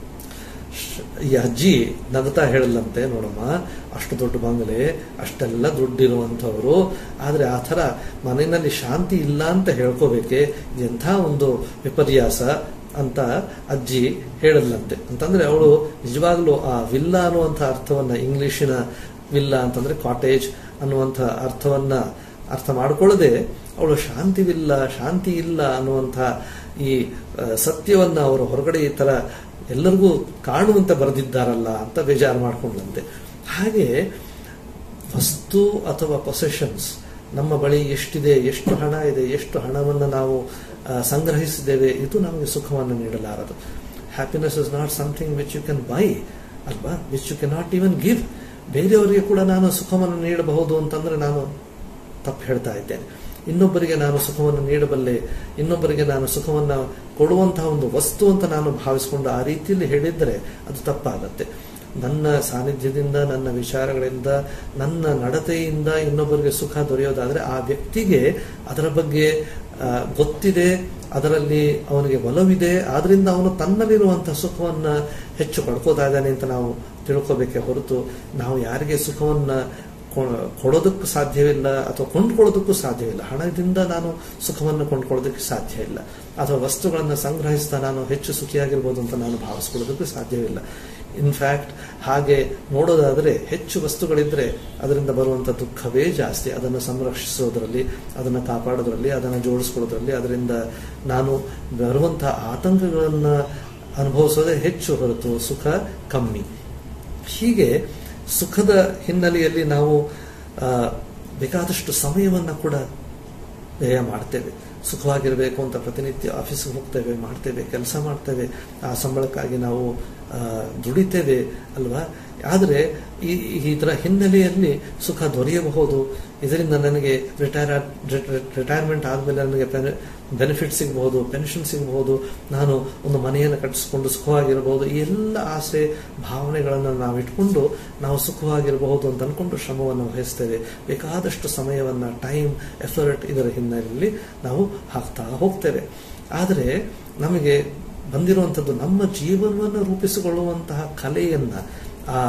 A: ಶ- ಈ ಅಜ್ಜಿ ನಗತಾ ಹೇಳಲ್ಲಂತೆ ನೋಡಮ್ಮ ಅಷ್ಟು ದೊಡ್ಡ ಬಂಗಲೆ ಅಷ್ಟೆಲ್ಲ ದುಡ್ಡಿರುವಂಥವ್ರು ಆದ್ರೆ ಆ ಥರ ಮನೆಯಲ್ಲಿ ಶಾಂತಿ ಇಲ್ಲ ಅಂತ ಹೇಳ್ಕೋಬೇಕೆ ಎಂಥ ಒಂದು ವಿಪರ್ಯಾಸ ಅಂತ ಅಜ್ಜಿ ಹೇಳಲ್ಲಂತೆ ಅಂತಂದ್ರೆ ಅವಳು ನಿಜವಾಗ್ಲೂ ಆ ವಿಲ್ಲ ಅನ್ನುವಂಥ ಅರ್ಥವನ್ನ ಇಂಗ್ಲಿಶಿನ ವಿಲ್ಲ ಅಂತಂದ್ರೆ ಕಾಟೇಜ್ ಅನ್ನುವಂಥ ಅರ್ಥವನ್ನ ಅರ್ಥ ಮಾಡ್ಕೊಳ್ಳದೆ ಅವಳು ಶಾಂತಿವಿಲ್ಲ ಶಾಂತಿ ಇಲ್ಲ ಅನ್ನುವಂಥ ಈ ಆ, ಸತ್ಯವನ್ನ ಅವರು ಹೊರಗಡೆ ಈ ತರ ಎಲ್ಲರಿಗೂ ಕಾಣುವಂತೆ ಬರೆದಿದ್ದಾರಲ್ಲ ಅಂತ ಬೇಜಾರು ಮಾಡ್ಕೊಂಡ್ಲಂತೆ ಹಾಗೆ ವಸ್ತು ಅಥವಾ ಪೊಸೆಷನ್ಸ್ ನಮ್ಮ ಬಳಿ ಎಷ್ಟಿದೆ ಎಷ್ಟು ಹಣ ಇದೆ ಎಷ್ಟು ಹಣವನ್ನು ನಾವು ಆ, ಸಂಗ್ರಹಿಸಿದ್ದೇವೆ ಇದು ನಮಗೆ ಸುಖವನ್ನು ನೀಡಲಾರದು happiness is not something which you can buy ಅಲ್ವಾ which you can not even give ಬೇರೆಯವರಿಗೆ ಕೂಡ ನಾನು ಸುಖವನ್ನು ನೀಡಬಹುದು ಅಂತಂದ್ರೆ ನಾನು ತಪ್ಪು ಹೇಳ್ತಾ ಇದ್ದೇನೆ ಇನ್ನೊಬ್ಬರಿಗೆ ನಾನು ಸುಖವನ್ನು ನೀಡಬಲ್ಲೆ ಇನ್ನೊಬ್ಬರಿಗೆ ನಾನು ಸುಖವನ್ನು ಕೊಡುವಂತಹ ಒಂದು ವಸ್ತು ಅಂತ ನಾನು ಭಾವಿಸಿಕೊಂಡು ಆ ರೀತಿಯಲ್ಲಿ ಹೇಳಿದ್ರೆ ಅದು ತಪ್ಪಾಗತ್ತೆ ನನ್ನ ಸಾನ್ನಿಧ್ಯದಿಂದ ನನ್ನ ವಿಚಾರಗಳಿಂದ ನನ್ನ ನಡತೆಯಿಂದ ಇನ್ನೊಬ್ಬರಿಗೆ ಸುಖ ದೊರೆಯೋದಾದ್ರೆ ಆ ವ್ಯಕ್ತಿಗೆ ಅದರ ಬಗ್ಗೆ ಆ, ಗೊತ್ತಿದೆ ಅದರಲ್ಲಿ ಅವನಿಗೆ ಒಲವಿದೆ ಆದ್ರಿಂದ ಅವನು ತನ್ನಲ್ಲಿರುವಂತಹ ಸುಖವನ್ನ ಹೆಚ್ಚು ಪಡ್ಕೋತಾ ಇದ್ದಾನೆ ಅಂತ ನಾವು ತಿಳ್ಕೋಬೇಕೇ ಹೊರತು ನಾವು ಯಾರಿಗೆ ಸುಖವನ್ನ ಕೊ- ಕೊಡೋದಕ್ಕೂ ಸಾಧ್ಯವಿಲ್ಲ ಅಥವಾ ಕೊಂಡ್ಕೊಳ್ಳೋದಕ್ಕೂ ಸಾಧ್ಯವಿಲ್ಲ ಹಣದಿಂದ ನಾನು ಸುಖವನ್ನು ಕೊಂಡ್ಕೊಳ್ಳೋದಕ್ಕೆ ಸಾಧ್ಯ ಇಲ್ಲ ಅಥವಾ ವಸ್ತುಗಳನ್ನು ಸಂಗ್ರಹಿಸ್ತಾ ನಾನು ಹೆಚ್ಚು ಸುಖಿಯಾಗಿರ್ಬೋದು ಅಂತ ನಾನು ಭಾವಿಸ್ಕೊಳ್ಳೋದಕ್ಕೂ ಸಾಧ್ಯವಿಲ್ಲ ಇನ್ಫ್ಯಾಕ್ಟ್ ಹಾಗೆ ನೋಡೋದಾದ್ರೆ ಹೆಚ್ಚು ವಸ್ತುಗಳಿದ್ರೆ ಅದರಿಂದ ಬರುವಂತ ದುಃಖವೇ ಜಾಸ್ತಿ ಅದನ್ನು ಸಂರಕ್ಷಿಸೋದ್ರಲ್ಲಿ ಅದನ್ನು ಕಾಪಾಡೋದ್ರಲ್ಲಿ ಅದನ್ನು ಜೋಡಿಸ್ಕೊಳ್ಳೋದ್ರಲ್ಲಿ ಅದರಿಂದ ನಾನು ಬರುವಂತಹ ಆತಂಕಗಳನ್ನ ಅನುಭವಿಸೋದೇ ಹೆಚ್ಚು ಹೊರತು ಸುಖ ಕಮ್ಮಿ ಹೀಗೆ ಸುಖದ ಹಿನ್ನೆಲೆಯಲ್ಲಿ ನಾವು ಆ, ಬೇಕಾದಷ್ಟು ಸಮಯವನ್ನ ಕೂಡ ವ್ಯಯ ಮಾಡ್ತೇವೆ ಸುಖವಾಗಿರಬೇಕು ಅಂತ ಪ್ರತಿನಿತ್ಯ ಆಫೀಸ್ಗೆ ಹೋಗ್ತೇವೆ ಮಾಡ್ತೇವೆ ಕೆಲಸ ಮಾಡ್ತೇವೆ ಆ ಸಂಬಳಕ್ಕಾಗಿ ನಾವು ಆ, ದುಡಿತೇವೆ ಅಲ್ವಾ ಆದರೆ ಈ ಇದರ ಹಿನ್ನೆಲೆಯಲ್ಲಿ ಸುಖ ದೊರೆಯಬಹುದು ಇದರಿಂದ ನನಗೆ ರಿಟೈರ್ ರಿಟೈರ್ಮೆಂಟ್ ಆದಮೇಲೆ ನನಗೆ ಬೆನಿಫಿಟ್ ಸಿಗಬಹುದು ಪೆನ್ಷನ್ ಸಿಗಬಹುದು ನಾನು ಒಂದು ಮನೆಯನ್ನು ಕಟ್ಟಿಸ್ಕೊಂಡು ಸುಖವಾಗಿರಬಹುದು ಈ ಎಲ್ಲ ಆಸೆ ಭಾವನೆಗಳನ್ನು ನಾವು ಇಟ್ಕೊಂಡು ನಾವು ಸುಖವಾಗಿರಬಹುದು ಅಂತ ಅನ್ಕೊಂಡು ಶ್ರಮವನ್ನು ವಹಿಸ್ತೇವೆ ಬೇಕಾದಷ್ಟು ಸಮಯವನ್ನ ಟೈಮ್ ಎಫರ್ಟ್ ಇದರ ಹಿನ್ನೆಲೆಯಲ್ಲಿ ನಾವು ಹಾಕ್ತಾ ಹೋಗ್ತೇವೆ ಆದರೆ ನಮಗೆ ಬಂದಿರುವಂಥದ್ದು ನಮ್ಮ ಜೀವನವನ್ನು ರೂಪಿಸಿಕೊಳ್ಳುವಂತಹ ಕಲೆಯನ್ನ ಆ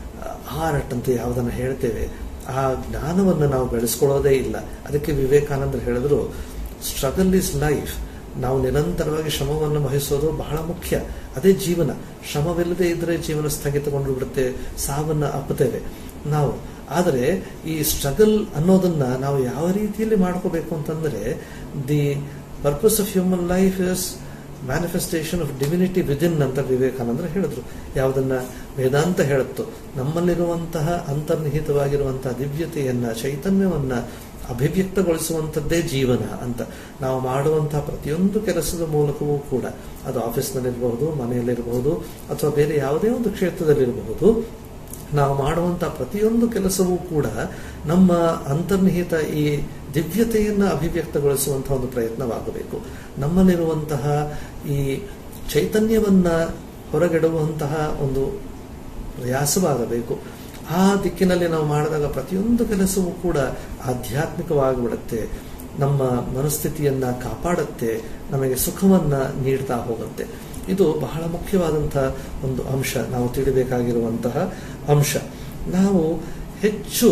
A: ಆರ್ಟ್ ಅಂತ ಯಾವುದನ್ನು ಹೇಳ್ತೇವೆ ಆ ಜ್ಞಾನವನ್ನು ನಾವು ಬೆಳೆಸ್ಕೊಳ್ಳೋದೇ ಇಲ್ಲ ಅದಕ್ಕೆ ವಿವೇಕಾನಂದರು ಹೇಳಿದ್ರು ಸ್ಟ್ರಗಲ್ ಇಸ್ ಲೈಫ್ ನಾವು ನಿರಂತರವಾಗಿ ಶ್ರಮವನ್ನು ವಹಿಸೋದು ಬಹಳ ಮುಖ್ಯ ಅದೇ ಜೀವನ ಶ್ರಮವಿಲ್ಲದೆ ಇದ್ರೆ ಜೀವನ ಸ್ಥಗಿತಗೊಂಡು ಬಿಡುತ್ತೆ ಸಾವನ್ನ ಅಪ್ಪುತ್ತೇವೆ ನಾವು ಆದರೆ ಈ ಸ್ಟ್ರಗಲ್ ಅನ್ನೋದನ್ನ ನಾವು ಯಾವ ರೀತಿಯಲ್ಲಿ ಮಾಡ್ಕೋಬೇಕು ಅಂತಂದ್ರೆ the purpose of human life is manifestation of divinity within ಅಂತ ವಿವೇಕಾನಂದ್ರ ಹೇಳಿದ್ರು ಯಾವುದನ್ನ ವೇದಾಂತ ಹೇಳುತ್ತೋ ನಮ್ಮಲ್ಲಿರುವಂತಹ ಅಂತರ್ನಿಹಿತವಾಗಿರುವಂತಹ ದಿವ್ಯತೆಯನ್ನ ಚೈತನ್ಯವನ್ನ ಅಭಿವ್ಯಕ್ತಗೊಳಿಸುವಂಥದ್ದೇ ಜೀವನ ಅಂತ ನಾವು ಮಾಡುವಂತಹ ಪ್ರತಿಯೊಂದು ಕೆಲಸದ ಮೂಲಕವೂ ಕೂಡ ಅದು ಆಫೀಸ್ನಲ್ಲಿರಬಹುದು ಮನೆಯಲ್ಲಿರಬಹುದು ಅಥವಾ ಬೇರೆ ಯಾವುದೇ ಒಂದು ಕ್ಷೇತ್ರದಲ್ಲಿರಬಹುದು ನಾವು ಮಾಡುವಂತಹ ಪ್ರತಿಯೊಂದು ಕೆಲಸವೂ ಕೂಡ ನಮ್ಮ ಅಂತರ್ನಿಹಿತ ಈ ದಿವ್ಯತೆಯನ್ನ ಅಭಿವ್ಯಕ್ತಗೊಳಿಸುವಂತಹ ಒಂದು ಪ್ರಯತ್ನವಾಗಬೇಕು ನಮ್ಮಲ್ಲಿರುವಂತಹ ಈ ಚೈತನ್ಯವನ್ನ ಹೊರಗೆಡುವಂತಹ ಒಂದು ಪ್ರಯಾಸವಾಗಬೇಕು ಆ ದಿಕ್ಕಿನಲ್ಲಿ ನಾವು ಮಾಡಿದಾಗ ಪ್ರತಿಯೊಂದು ಕೆಲಸವೂ ಕೂಡ ಆಧ್ಯಾತ್ಮಿಕವಾಗಿಬಿಡುತ್ತೆ ನಮ್ಮ ಮನಸ್ಥಿತಿಯನ್ನ ಕಾಪಾಡುತ್ತೆ ನಮಗೆ ಸುಖವನ್ನ ನೀಡ್ತಾ ಹೋಗುತ್ತೆ ಇದು ಬಹಳ ಮುಖ್ಯವಾದಂತಹ ಒಂದು ಅಂಶ ನಾವು ತಿಳಿಬೇಕಾಗಿರುವಂತಹ ಅಂಶ ನಾವು ಹೆಚ್ಚು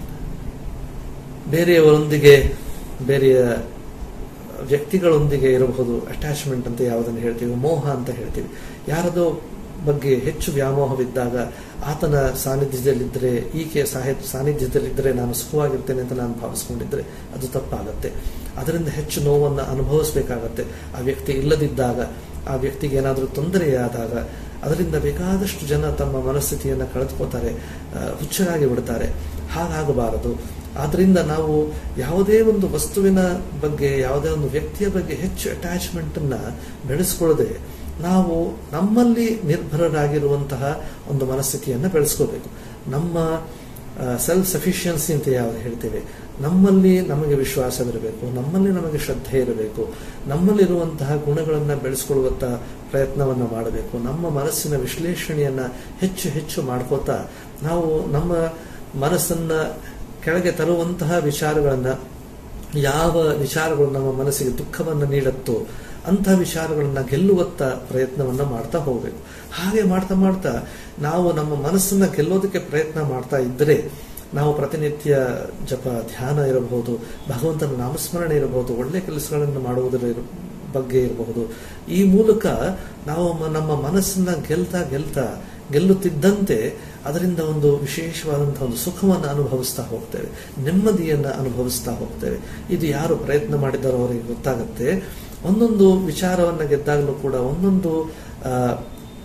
A: ಬೇರೆಯವರೊಂದಿಗೆ ಬೇರೆಯ ವ್ಯಕ್ತಿಗಳೊಂದಿಗೆ ಇರಬಹುದು ಅಟ್ಯಾಚ್ಮೆಂಟ್ ಅಂತ ಯಾವುದನ್ನು ಹೇಳ್ತೀವಿ ಮೋಹ ಅಂತ ಹೇಳ್ತೀವಿ ಯಾರದೋ ಬಗ್ಗೆ ಹೆಚ್ಚು ವ್ಯಾಮೋಹವಿದ್ದಾಗ ಆತನ ಸಾನ್ನಿಧ್ಯದಲ್ಲಿದ್ದರೆ ಈಕೆ ಸಾಹಿ ಸಾನ್ನಿಧ್ಯದಲ್ಲಿದ್ದರೆ ನಾನು ಸುಖವಾಗಿರ್ತೇನೆ ಅಂತ ನಾನು ಭಾವಿಸ್ಕೊಂಡಿದ್ರೆ ಅದು ತಪ್ಪಾಗತ್ತೆ ಅದರಿಂದ ಹೆಚ್ಚು ನೋವನ್ನು ಅನುಭವಿಸಬೇಕಾಗತ್ತೆ ಆ ವ್ಯಕ್ತಿ ಇಲ್ಲದಿದ್ದಾಗ ಆ ವ್ಯಕ್ತಿಗೆ ಏನಾದರೂ ತೊಂದರೆಯಾದಾಗ ಅದರಿಂದ ಬೇಕಾದಷ್ಟು ಜನ ತಮ್ಮ ಮನಸ್ಥಿತಿಯನ್ನು ಕಳೆದುಕೋತಾರೆ ಹುಚ್ಚರಾಗಿ ಬಿಡ್ತಾರೆ ಹಾಗಾಗಬಾರದು ಆದ್ರಿಂದ ನಾವು ಯಾವುದೇ ಒಂದು ವಸ್ತುವಿನ ಬಗ್ಗೆ ಯಾವುದೇ ಒಂದು ವ್ಯಕ್ತಿಯ ಬಗ್ಗೆ ಹೆಚ್ಚು ಅಟ್ಯಾಚ್ಮೆಂಟ್ ಅನ್ನ ಬೆಳೆಸ್ಕೊಳ್ಳದೆ ನಾವು ನಮ್ಮಲ್ಲಿ ನಿರ್ಭರರಾಗಿರುವಂತಹ ಒಂದು ಮನಸ್ಥಿತಿಯನ್ನು ಬೆಳೆಸ್ಕೋಬೇಕು ನಮ್ಮ ಸೆಲ್ಫ್ ಸಫಿಷಿಯನ್ಸಿ ಅಂತ ಯಾವ್ದು ಹೇಳ್ತೇವೆ ನಮ್ಮಲ್ಲಿ ನಮಗೆ ವಿಶ್ವಾಸವಿರಬೇಕು ನಮ್ಮಲ್ಲಿ ನಮಗೆ ಶ್ರದ್ಧೆ ಇರಬೇಕು ನಮ್ಮಲ್ಲಿರುವಂತಹ ಗುಣಗಳನ್ನು ಬೆಳೆಸ್ಕೊಳ್ಳುವಂತ ಪ್ರಯತ್ನವನ್ನು ಮಾಡಬೇಕು ನಮ್ಮ ಮನಸ್ಸಿನ ವಿಶ್ಲೇಷಣೆಯನ್ನ ಹೆಚ್ಚು ಹೆಚ್ಚು ಮಾಡ್ಕೋತಾ ನಾವು ನಮ್ಮ ಮನಸ್ಸನ್ನ ಕೆಳಗೆ ತರುವಂತಹ ವಿಚಾರಗಳನ್ನ ಯಾವ ವಿಚಾರಗಳು ನಮ್ಮ ಮನಸ್ಸಿಗೆ ದುಃಖವನ್ನು ನೀಡುತ್ತೋ ಅಂತಹ ವಿಚಾರಗಳನ್ನ ಗೆಲ್ಲುವತ್ತ ಪ್ರಯತ್ನವನ್ನ ಮಾಡ್ತಾ ಹೋಗ್ಬೇಕು ಹಾಗೆ ಮಾಡ್ತಾ ಮಾಡ್ತಾ ನಾವು ನಮ್ಮ ಮನಸ್ಸನ್ನ ಗೆಲ್ಲೋದಕ್ಕೆ ಪ್ರಯತ್ನ ಮಾಡ್ತಾ ಇದ್ರೆ ನಾವು ಪ್ರತಿನಿತ್ಯ ಜಪ ಧ್ಯಾನ ಇರಬಹುದು ಭಗವಂತನ ನಾಮಸ್ಮರಣೆ ಇರಬಹುದು ಒಳ್ಳೆ ಕೆಲಸಗಳನ್ನು ಮಾಡುವುದರ ಬಗ್ಗೆ ಇರಬಹುದು ಈ ಮೂಲಕ ನಾವು ನಮ್ಮ ಮನಸ್ಸನ್ನ ಗೆಲ್ತಾ ಗೆಲ್ತಾ ಗೆಲ್ಲುತ್ತಿದ್ದಂತೆ ಅದರಿಂದ ಒಂದು ವಿಶೇಷವಾದಂತಹ ಒಂದು ಸುಖವನ್ನು ಅನುಭವಿಸ್ತಾ ಹೋಗ್ತೇವೆ ನೆಮ್ಮದಿಯನ್ನ ಅನುಭವಿಸ್ತಾ ಹೋಗ್ತೇವೆ ಇದು ಯಾರು ಪ್ರಯತ್ನ ಮಾಡಿದ್ದಾರೋ ಅವರಿಗೆ ಗೊತ್ತಾಗುತ್ತೆ ಒಂದೊಂದು ವಿಚಾರವನ್ನ ಗೆದ್ದಾಗಲೂ ಕೂಡ ಒಂದೊಂದು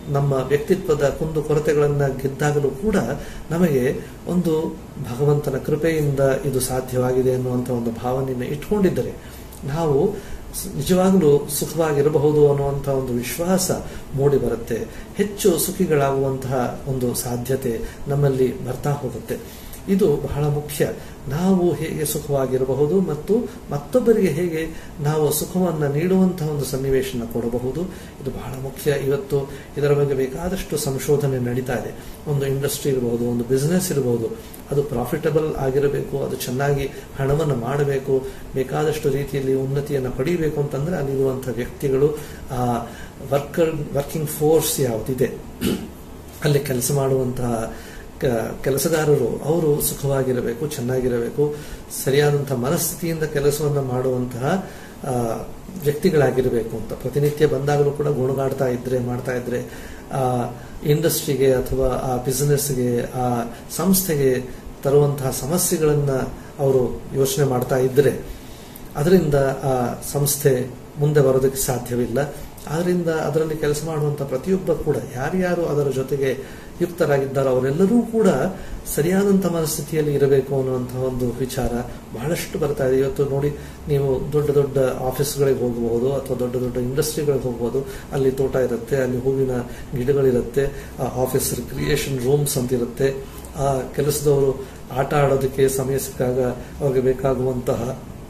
A: ನಮ್ಮ ವ್ಯಕ್ತಿತ್ವದ ಕುಂದು ಕೊರತೆಗಳನ್ನ ಗೆದ್ದಾಗಲೂ ಕೂಡ ನಮಗೆ ಒಂದು ಭಗವಂತನ ಕೃಪೆಯಿಂದ ಇದು ಸಾಧ್ಯವಾಗಿದೆ ಅನ್ನುವಂಥ ಒಂದು ಭಾವನೆಯನ್ನು ಇಟ್ಕೊಂಡಿದ್ದರೆ ನಾವು ಸ್- ನಿಜವಾಗಲೂ ಸುಖವಾಗಿರಬಹುದು ಅನ್ನುವಂತಹ ಒಂದು ವಿಶ್ವಾಸ ಮೂಡಿ ಬರುತ್ತೆ ಹೆಚ್ಚು ಸುಖಿಗಳಾಗುವಂತಹ ಒಂದು ಸಾಧ್ಯತೆ ನಮ್ಮಲ್ಲಿ ಬರ್ತಾ ಹೋಗುತ್ತೆ ಇದು ಬಹಳ ಮುಖ್ಯ ನಾವು ಹೇಗೆ ಸುಖವಾಗಿರಬಹುದು ಮತ್ತು ಮತ್ತೊಬ್ಬರಿಗೆ ಹೇಗೆ ನಾವು ಸುಖವನ್ನು ನೀಡುವಂತಹ ಒಂದು ಸನ್ನಿವೇಶನ ಕೊಡಬಹುದು ಇದು ಬಹಳ ಮುಖ್ಯ ಇವತ್ತು ಇದರ ಬಗ್ಗೆ ಬೇಕಾದಷ್ಟು ಸಂಶೋಧನೆ ನಡೀತಾ ಇದೆ ಒಂದು ಇಂಡಸ್ಟ್ರಿ ಇರಬಹುದು ಒಂದು ಬಿಸ್ನೆಸ್ ಇರಬಹುದು ಅದು ಪ್ರಾಫಿಟಬಲ್ ಆಗಿರಬೇಕು ಅದು ಚೆನ್ನಾಗಿ ಹಣವನ್ನು ಮಾಡಬೇಕು ಬೇಕಾದಷ್ಟು ರೀತಿಯಲ್ಲಿ ಉನ್ನತಿಯನ್ನು ಪಡೀಬೇಕು ಅಂತಂದ್ರೆ ಅಲ್ಲಿರುವಂತಹ ವ್ಯಕ್ತಿಗಳು ಆ ವರ್ಕರ್ ವರ್ಕಿಂಗ್ ಫೋರ್ಸ್ ಯಾವುದಿದೆ ಅಲ್ಲಿ ಕೆಲಸ ಮಾಡುವಂತಹ ಕ- ಕೆಲಸಗಾರರು ಅವರು ಸುಖವಾಗಿರಬೇಕು ಚೆನ್ನಾಗಿರಬೇಕು ಸರಿಯಾದಂತಹ ಮನಸ್ಥಿತಿಯಿಂದ ಕೆಲಸವನ್ನು ಮಾಡುವಂತಹ ಆ, ವ್ಯಕ್ತಿಗಳಾಗಿರಬೇಕು ಅಂತ ಪ್ರತಿನಿತ್ಯ ಬಂದಾಗಲೂ ಕೂಡ ಗುಣಗಾಡ್ತಾ ಇದ್ರೆ ಮಾಡ್ತಾ ಇದ್ರೆ ಆ ಇಂಡಸ್ಟ್ರಿಗೆ ಅಥವಾ ಆ ಬಿಸಿನೆಸ್ಗೆ ಆ ಸಂಸ್ಥೆಗೆ ತರುವಂತಹ ಸಮಸ್ಯೆಗಳನ್ನ ಅವರು ಯೋಚನೆ ಮಾಡ್ತಾ ಇದ್ರೆ ಅದರಿಂದ ಆ ಸಂಸ್ಥೆ ಮುಂದೆ ಬರೋದಕ್ಕೆ ಸಾಧ್ಯವಿಲ್ಲ ಆದ್ರಿಂದ ಅದರಲ್ಲಿ ಕೆಲಸ ಮಾಡುವಂತ ಪ್ರತಿಯೊಬ್ಬ ಕೂಡ ಯಾರ್ಯಾರು ಅದರ ಜೊತೆಗೆ ಯುಕ್ತರಾಗಿದ್ದಾರೋ ಅವರೆಲ್ಲರೂ ಕೂಡ ಸರಿಯಾದಂಥ ಮನಸ್ಥಿತಿಯಲ್ಲಿ ಇರಬೇಕು ಅನ್ನುವಂತಹ ಒಂದು ವಿಚಾರ ಬಹಳಷ್ಟು ಬರ್ತಾ ಇದೆ ಇವತ್ತು ನೋಡಿ ನೀವು ದೊಡ್ಡ ದೊಡ್ಡ ಆಫೀಸ್ಗಳಿಗೆ ಹೋಗಬಹುದು ಅಥವಾ ದೊಡ್ಡ ದೊಡ್ಡ ಇಂಡಸ್ಟ್ರಿಗಳಿಗೆ ಹೋಗಬಹುದು ಅಲ್ಲಿ ತೋಟ ಇರುತ್ತೆ ಅಲ್ಲಿ ಹೂವಿನ ಗಿಡಗಳಿರುತ್ತೆ ಆಫೀಸ್ ರಿಕ್ರಿಯೇಷನ್ ರೂಮ್ಸ್ ಅಂತ ಇರುತ್ತೆ ಆ ಕೆಲಸದವರು ಆಟ ಆಡೋದಕ್ಕೆ ಸಮಯ ಸಿಕ್ಕಾಗ ಅವ್ರಿಗೆ ಬೇಕಾಗುವಂತಹ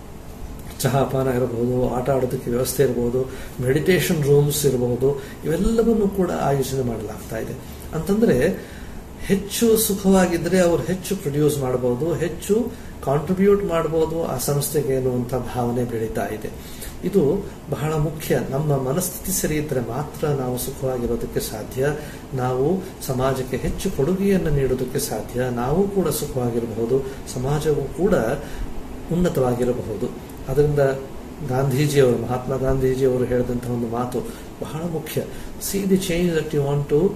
A: ಚಹಾಪಾನ ಇರಬಹುದು ಆಟ ಆಡೋದಕ್ಕೆ ವ್ಯವಸ್ಥೆ ಇರಬಹುದು ಮೆಡಿಟೇಷನ್ ರೂಮ್ಸ್ ಇರಬಹುದು ಇವೆಲ್ಲವನ್ನೂ ಕೂಡ ಆಯೋಜನೆ ಮಾಡಲಾಗ್ತಾ ಇದೆ ಅಂತಂದ್ರೆ ಹೆಚ್ಚು ಸುಖವಾಗಿದ್ರೆ ಅವರು ಹೆಚ್ಚು ಪ್ರೊಡ್ಯೂಸ್ ಮಾಡಬಹುದು ಹೆಚ್ಚು ಕಾಂಟ್ರಿಬ್ಯೂಟ್ ಮಾಡಬಹುದು ಆ ಸಂಸ್ಥೆಗೆ ಅನ್ನುವಂಥ ಭಾವನೆ ಬೆಳೀತಾ ಇದೆ ಇದು ಬಹಳ ಮುಖ್ಯ ನಮ್ಮ ಮನಸ್ಥಿತಿ ಸರಿ ಇದ್ರೆ ಮಾತ್ರ ನಾವು ಸುಖವಾಗಿರೋದಕ್ಕೆ ಸಾಧ್ಯ ನಾವು ಸಮಾಜಕ್ಕೆ ಹೆಚ್ಚು ಕೊಡುಗೆಯನ್ನು ನೀಡೋದಕ್ಕೆ ಸಾಧ್ಯ ನಾವು ಕೂಡ ಸುಖವಾಗಿರಬಹುದು ಸಮಾಜವು ಕೂಡ ಉನ್ನತವಾಗಿರಬಹುದು ಅದರಿಂದ ಗಾಂಧೀಜಿಯವರು ಮಹಾತ್ಮ ಗಾಂಧೀಜಿಯವರು ಹೇಳಿದಂತಹ ಒಂದು ಮಾತು ಬಹಳ ಮುಖ್ಯ see the change that you want to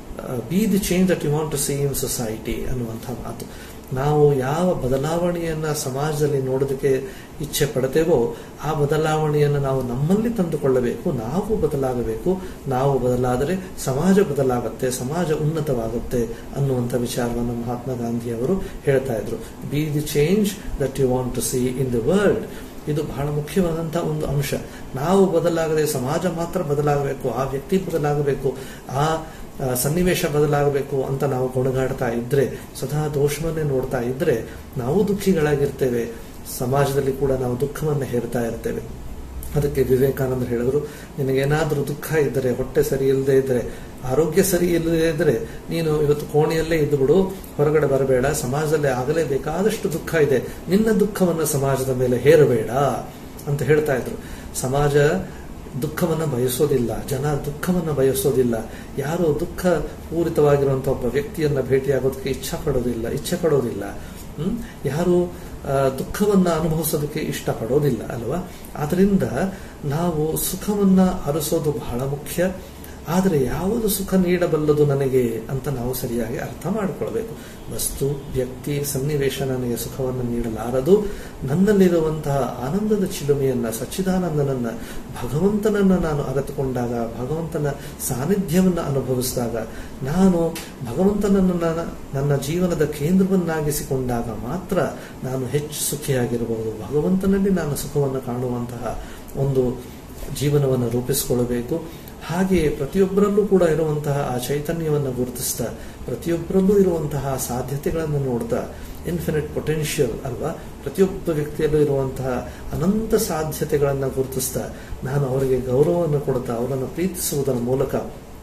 A: be the change that you want to see in society ಅನ್ನುವಂಥ ಮಾತು ನಾವು ಯಾವ ಬದಲಾವಣೆಯನ್ನ ಸಮಾಜದಲ್ಲಿ ನೋಡೋದಕ್ಕೆ ಇಚ್ಛೆ ಪಡ್ತೇವೋ ಆ ಬದಲಾವಣೆಯನ್ನು ನಾವು ನಮ್ಮಲ್ಲಿ ತಂದುಕೊಳ್ಳಬೇಕು ನಾವು ಬದಲಾಗಬೇಕು ನಾವು ಬದಲಾದರೆ ಸಮಾಜ ಬದಲಾಗುತ್ತೆ ಸಮಾಜ ಉನ್ನತವಾಗುತ್ತೆ ಅನ್ನುವಂಥ ವಿಚಾರವನ್ನು ಮಹಾತ್ಮ ಗಾಂಧಿ ಅವರು ಹೇಳ್ತಾ ಇದ್ರು be the change that you want to see in the world ಇದು ಬಹಳ ಮುಖ್ಯವಾದಂತಹ ಒಂದು ಅಂಶ ನಾವು ಬದಲಾಗದೆ ಸಮಾಜ ಮಾತ್ರ ಬದಲಾಗಬೇಕು ಆ ವ್ಯಕ್ತಿ ಬದಲಾಗಬೇಕು ಆ ಆ, ಸನ್ನಿವೇಶ ಬದಲಾಗಬೇಕು ಅಂತ ನಾವು ಗೊಣಗಾಡ್ತಾ ಇದ್ರೆ ಸದಾ ದೋಷವನ್ನೇ ನೋಡ್ತಾ ಇದ್ರೆ ನಾವು ದುಃಖಿಗಳಾಗಿರ್ತೇವೆ ಸಮಾಜದಲ್ಲಿ ಕೂಡ ನಾವು ದುಃಖವನ್ನು ಹೇರ್ತಾ ಇರ್ತೇವೆ ಅದಕ್ಕೆ ವಿವೇಕಾನಂದ ಹೇಳಿದ್ರು ನಿನಗೇನಾದ್ರೂ ದುಃಖ ಇದ್ದರೆ ಹೊಟ್ಟೆ ಸರಿ ಇಲ್ಲದೆ ಇದ್ರೆ ಆರೋಗ್ಯ ಸರಿ ಇಲ್ಲದೆ ಇದ್ರೆ ನೀನು ಇವತ್ತು ಕೋಣೆಯಲ್ಲೇ ಇದ್ದು ಬಿಡು ಹೊರಗಡೆ ಬರಬೇಡ ಸಮಾಜದಲ್ಲಿ ಆಗಲೇ ಬೇಕಾದಷ್ಟು ದುಃಖ ಇದೆ ನಿನ್ನ ದುಃಖವನ್ನು ಸಮಾಜದ ಮೇಲೆ ಹೇರಬೇಡ ಅಂತ ಹೇಳ್ತಾ ಇದ್ರು ಸಮಾಜ ದುಃಖವನ್ನ ಬಯಸೋದಿಲ್ಲ ಜನ ದುಃಖವನ್ನ ಬಯಸೋದಿಲ್ಲ ಯಾರು ದುಃಖ ಪೂರಿತವಾಗಿರುವಂತಹ ಒಬ್ಬ ವ್ಯಕ್ತಿಯನ್ನ ಭೇಟಿಯಾಗೋದಕ್ಕೆ ಇಚ್ಛೆ ಪಡೋದಿಲ್ಲ ಇಚ್ಛೆ ಪಡೋದಿಲ್ಲ ಹ್ಮ್ ಯಾರು ಆ, ದುಃಖವನ್ನ ಅನುಭವಿಸೋದಕ್ಕೆ ಇಷ್ಟಪಡೋದಿಲ್ಲ ಅಲ್ವಾ ಆದ್ರಿಂದ ನಾವು ಸುಖವನ್ನ ಅರಸೋದು ಬಹಳ ಮುಖ್ಯ ಆದರೆ ಯಾವುದು ಸುಖ ನೀಡಬಲ್ಲದು ನನಗೆ ಅಂತ ನಾವು ಸರಿಯಾಗಿ ಅರ್ಥ ಮಾಡಿಕೊಳ್ಬೇಕು ವಸ್ತು ವ್ಯಕ್ತಿ ಸನ್ನಿವೇಶ ನನಗೆ ಸುಖವನ್ನು ನೀಡಲಾರದು ನನ್ನಲ್ಲಿರುವಂತಹ ಆನಂದದ ಚಿಲುಮೆಯನ್ನ ಸಚ್ಚಿದಾನಂದನನ್ನ ಭಗವಂತನನ್ನ ನಾನು ಅರಿತುಕೊಂಡಾಗ ಭಗವಂತನ ಸಾನ್ನಿಧ್ಯವನ್ನು ಅನುಭವಿಸಿದಾಗ ನಾನು ಭಗವಂತನನ್ನು ನನ್ನ ನನ್ನ ಜೀವನದ ಕೇಂದ್ರವನ್ನಾಗಿಸಿಕೊಂಡಾಗ ಮಾತ್ರ ನಾನು ಹೆಚ್ಚು ಸುಖಿಯಾಗಿರಬಹುದು ಭಗವಂತನಲ್ಲಿ ನಾನು ಸುಖವನ್ನು ಕಾಣುವಂತಹ ಒಂದು ಜೀವನವನ್ನು ರೂಪಿಸಿಕೊಳ್ಳಬೇಕು ಹಾಗೆಯೇ ಪ್ರತಿಯೊಬ್ಬರಲ್ಲೂ ಕೂಡ ಇರುವಂತಹ ಆ ಚೈತನ್ಯವನ್ನು ಗುರುತಿಸ್ತಾ ಪ್ರತಿಯೊಬ್ಬರಲ್ಲೂ ಇರುವಂತಹ ಸಾಧ್ಯತೆಗಳನ್ನು ನೋಡ್ತಾ ಇನ್ಫಿನಿಟ್ ಪೊಟೆನ್ಷಿಯಲ್ ಅಲ್ವಾ ಪ್ರತಿಯೊಬ್ಬ ವ್ಯಕ್ತಿಯಲ್ಲೂ ಇರುವಂತಹ ಅನಂತ ಸಾಧ್ಯತೆಗಳನ್ನು ಗುರುತಿಸ್ತಾ ನಾನು ಅವರಿಗೆ ಗೌರವವನ್ನು ಕೊಡ್ತಾ ಅವರನ್ನು ಪ್ರೀತಿಸುವುದರ ಮೂಲಕ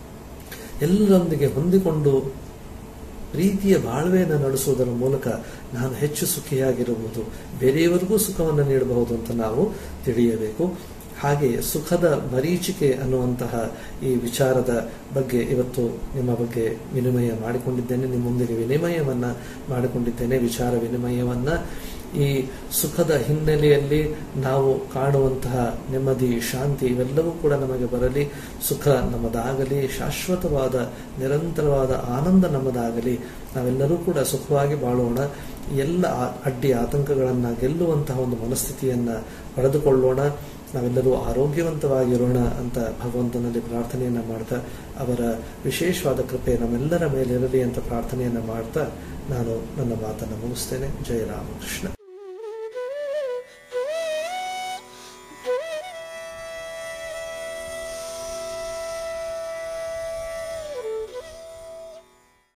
A: ಎಲ್ಲರೊಂದಿಗೆ ಹೊಂದಿಕೊಂಡು ಪ್ರೀತಿಯ ಬಾಳ್ವೆಯನ್ನು ನಡೆಸುವುದರ ಮೂಲಕ ನಾನು ಹೆಚ್ಚು ಸುಖಿಯಾಗಿರಬಹುದು ಬೇರೆಯವರಿಗೂ ಸುಖವನ್ನು ನೀಡಬಹುದು ಅಂತ ನಾವು ತಿಳಿಯಬೇಕು ಹಾಗೆ ಸುಖದ ಮರೀಚಿಕೆ ಅನ್ನುವಂತಹ ಈ ವಿಚಾರದ ಬಗ್ಗೆ ಇವತ್ತು ನಿಮ್ಮ ಬಗ್ಗೆ ವಿನಿಮಯ ಮಾಡಿಕೊಂಡಿದ್ದೇನೆ ನಿಮ್ಮೊಂದಿಗೆ ವಿನಿಮಯವನ್ನ ಮಾಡಿಕೊಂಡಿದ್ದೇನೆ ವಿಚಾರ ವಿನಿಮಯವನ್ನ ಈ ಸುಖದ ಹಿನ್ನೆಲೆಯಲ್ಲಿ ನಾವು ಕಾಣುವಂತಹ ನೆಮ್ಮದಿ ಶಾಂತಿ ಇವೆಲ್ಲವೂ ಕೂಡ ನಮಗೆ ಬರಲಿ ಸುಖ ನಮ್ಮದಾಗಲಿ ಶಾಶ್ವತವಾದ ನಿರಂತರವಾದ ಆನಂದ ನಮ್ಮದಾಗಲಿ ನಾವೆಲ್ಲರೂ ಕೂಡ ಸುಖವಾಗಿ ಬಾಳೋಣ ಎಲ್ಲ ಆ- ಅಡ್ಡಿ ಆತಂಕಗಳನ್ನು ಗೆಲ್ಲುವಂತಹ ಒಂದು ಮನಸ್ಥಿತಿಯನ್ನ ಪಡೆದುಕೊಳ್ಳೋಣ ನಾವೆಲ್ಲರೂ ಆರೋಗ್ಯವಂತವಾಗಿರೋಣ ಅಂತ ಭಗವಂತನಲ್ಲಿ ಪ್ರಾರ್ಥನೆಯನ್ನ ಮಾಡ್ತಾ ಅವರ ವಿಶೇಷವಾದ ಕೃಪೆ ನಮ್ಮೆಲ್ಲರ ಮೇಲಿರಲಿ ಅಂತ ಪ್ರಾರ್ಥನೆಯನ್ನ ಮಾಡ್ತಾ ನಾನು ನನ್ನ ಮಾತನ್ನು ಮುಗಿಸ್ತೇನೆ ಜಯ ರಾಮಕೃಷ್ಣ